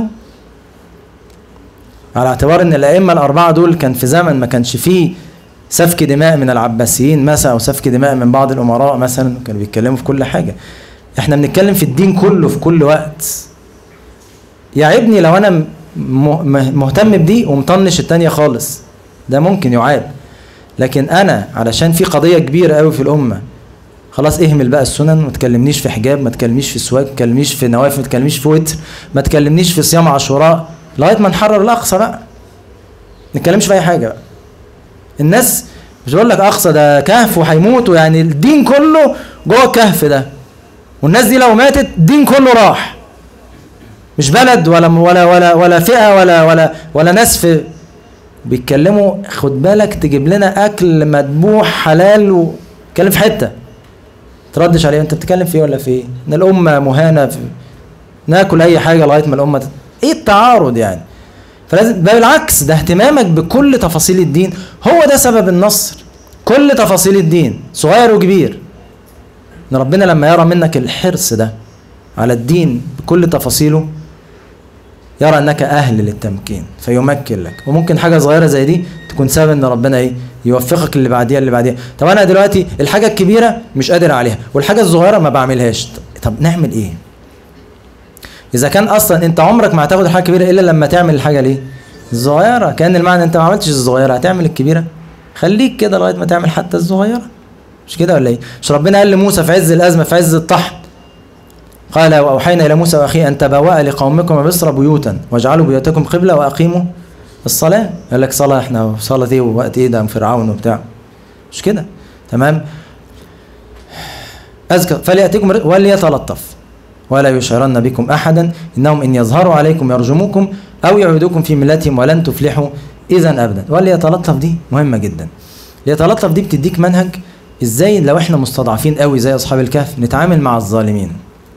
على اعتبار ان الائمه الاربعه دول كان في زمن ما كانش فيه سفك دماء من العباسيين مثلا او سفك دماء من بعض الامراء مثلا كانوا بيتكلموا في كل حاجه احنا بنتكلم في الدين كله في كل وقت يعيبني لو انا م- م- مهتم بدي ومطنش التانية خالص ده ممكن يعاب لكن انا علشان في قضيه كبيره قوي في الامه خلاص اهمل بقى السنن ما تكلمنيش في حجاب ما تكلمنيش في سواك ما تكلمنيش في نوافل ما تكلمنيش في وتر ما تكلمنيش في صيام عاشوراء لغايه ما نحرر الاقصى بقى ما نتكلمش في اي حاجه بقى الناس مش بقول لك اقصى ده كهف وهيموتوا يعني الدين كله جوه الكهف ده والناس دي لو ماتت الدين كله راح مش بلد ولا ولا ولا ولا فئه ولا ولا ولا ناس في بيتكلموا خد بالك تجيب لنا اكل مذبوح حلال وتكلم في حته تردش عليه انت بتتكلم في ايه ولا في ايه؟ ان الامه مهانه في ناكل اي حاجه لغايه ما الامه تت... ايه التعارض يعني؟ فلازم بل بالعكس ده اهتمامك بكل تفاصيل الدين هو ده سبب النصر كل تفاصيل الدين صغير وكبير ان ربنا لما يرى منك الحرص ده على الدين بكل تفاصيله يرى انك اهل للتمكين فيمكن لك وممكن حاجه صغيره زي دي تكون سبب ان ربنا ايه يوفقك اللي بعديها اللي بعديها طب انا دلوقتي الحاجه الكبيره مش قادر عليها والحاجه الصغيره ما بعملهاش طب نعمل ايه اذا كان اصلا انت عمرك ما هتاخد الحاجه الكبيره الا لما تعمل الحاجه ليه الصغيره كان المعنى انت ما عملتش الصغيره هتعمل الكبيره خليك كده لغايه ما تعمل حتى الصغيره مش كده ولا ايه مش ربنا قال لموسى في عز الازمه في عز الطحن قال واوحينا الى موسى واخيه ان تبوأ لقومكم مصر بيوتا واجعلوا بيوتكم قبله واقيموا الصلاه قال لك صلاه احنا صلاه ايه ووقت ايه ده فرعون وبتاع مش كده تمام أذكى فليأتيكم وليتلطف ولا يشعرن بكم أحدا إنهم إن يظهروا عليكم يرجموكم أو يعيدوكم في ملتهم ولن تفلحوا إذا أبدا وليتلطف دي مهمة جدا ليتلطف دي بتديك منهج إزاي لو إحنا مستضعفين قوي زي أصحاب الكهف نتعامل مع الظالمين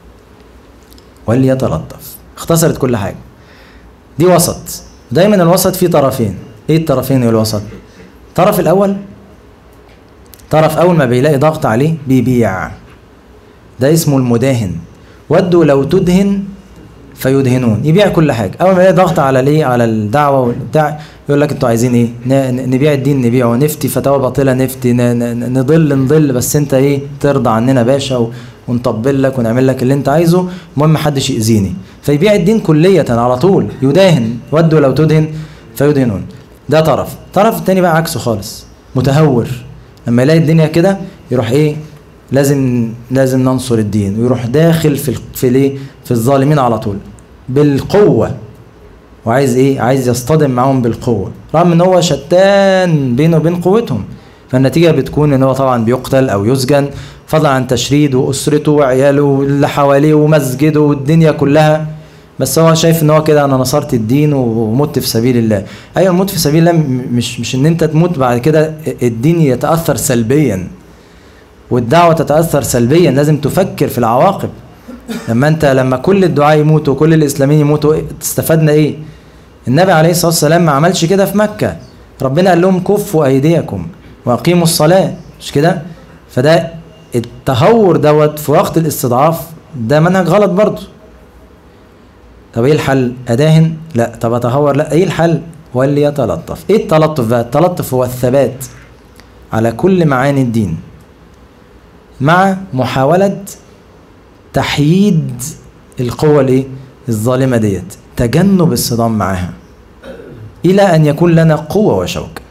وليتلطف اختصرت كل حاجة دي وسط دايما الوسط فيه طرفين ايه الطرفين الوسط الطرف الاول طرف اول ما بيلاقي ضغط عليه بيبيع ده اسمه المداهن ودوا لو تدهن فيدهنون يبيع كل حاجه اول ما يلاقي ضغط على الايه على الدعوه والبتاع يقول لك انتوا عايزين ايه نبيع الدين نبيعه نفتي فتاوى باطله نفتي نضل نضل بس انت ايه ترضى عننا باشا ونطبل لك ونعمل لك اللي انت عايزه المهم محدش يأذيني فيبيع الدين كلية على طول يداهن ودوا لو تدهن فيدهنون ده طرف الطرف التاني بقى عكسه خالص متهور لما يلاقي الدنيا كده يروح ايه لازم لازم ننصر الدين ويروح داخل في في الايه في الظالمين على طول بالقوه وعايز ايه عايز يصطدم معاهم بالقوه رغم ان هو شتان بينه وبين قوتهم فالنتيجه بتكون ان هو طبعا بيقتل او يسجن فضلا عن تشريده واسرته وعياله واللي حواليه ومسجده والدنيا كلها بس هو شايف ان هو كده انا نصرت الدين ومت في سبيل الله ايوه الموت في سبيل الله مش مش ان انت تموت بعد كده الدين يتاثر سلبيا والدعوه تتاثر سلبيا لازم تفكر في العواقب لما انت لما كل الدعاء يموتوا وكل الاسلاميين يموتوا استفدنا ايه النبي عليه الصلاه والسلام ما عملش كده في مكه ربنا قال لهم كفوا ايديكم واقيموا الصلاه مش كده فده التهور دوت في وقت الاستضعاف ده منهج غلط برضه طب ايه الحل اداهن لا طب اتهور لا ايه الحل وليتلطف ايه التلطف بقى التلطف هو الثبات على كل معاني الدين مع محاولة تحييد القوة الايه الظالمة ديت تجنب الصدام معاها إلى أن يكون لنا قوة وشوكة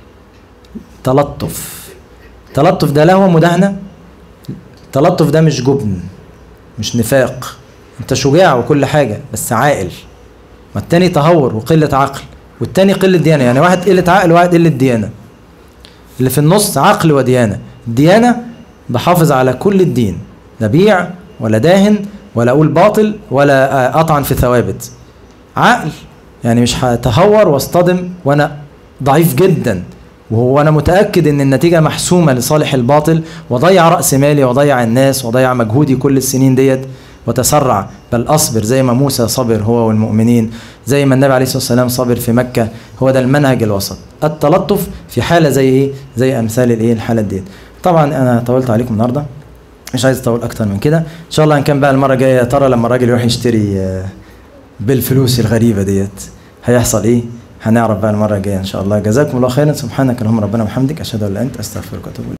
تلطف تلطف ده لا هو مداهنة التلطف ده مش جبن مش نفاق انت شجاع وكل حاجة بس عاقل ما التاني تهور وقلة عقل والتاني قلة ديانة يعني واحد قلة عقل وواحد قلة ديانة اللي في النص عقل وديانة الديانة بحافظ على كل الدين لا بيع ولا داهن ولا اقول باطل ولا اطعن في ثوابت عقل يعني مش هتهور واصطدم وانا ضعيف جدا وهو انا متاكد ان النتيجه محسومه لصالح الباطل وضيع راس مالي وضيع الناس وضيع مجهودي كل السنين ديت وتسرع بل اصبر زي ما موسى صبر هو والمؤمنين زي ما النبي عليه الصلاه والسلام صبر في مكه هو ده المنهج الوسط التلطف في حاله زي ايه زي امثال الايه الحالات ديت طبعا انا طولت عليكم النهارده مش عايز اطول اكتر من كده ان شاء الله ان كان بقى المره الجايه ترى لما الراجل يروح يشتري بالفلوس الغريبه ديت هيحصل ايه هنعرف بقى المره الجايه ان شاء الله جزاكم الله خيرا سبحانك اللهم ربنا وبحمدك اشهد ان لا اله الا انت استغفرك واتوب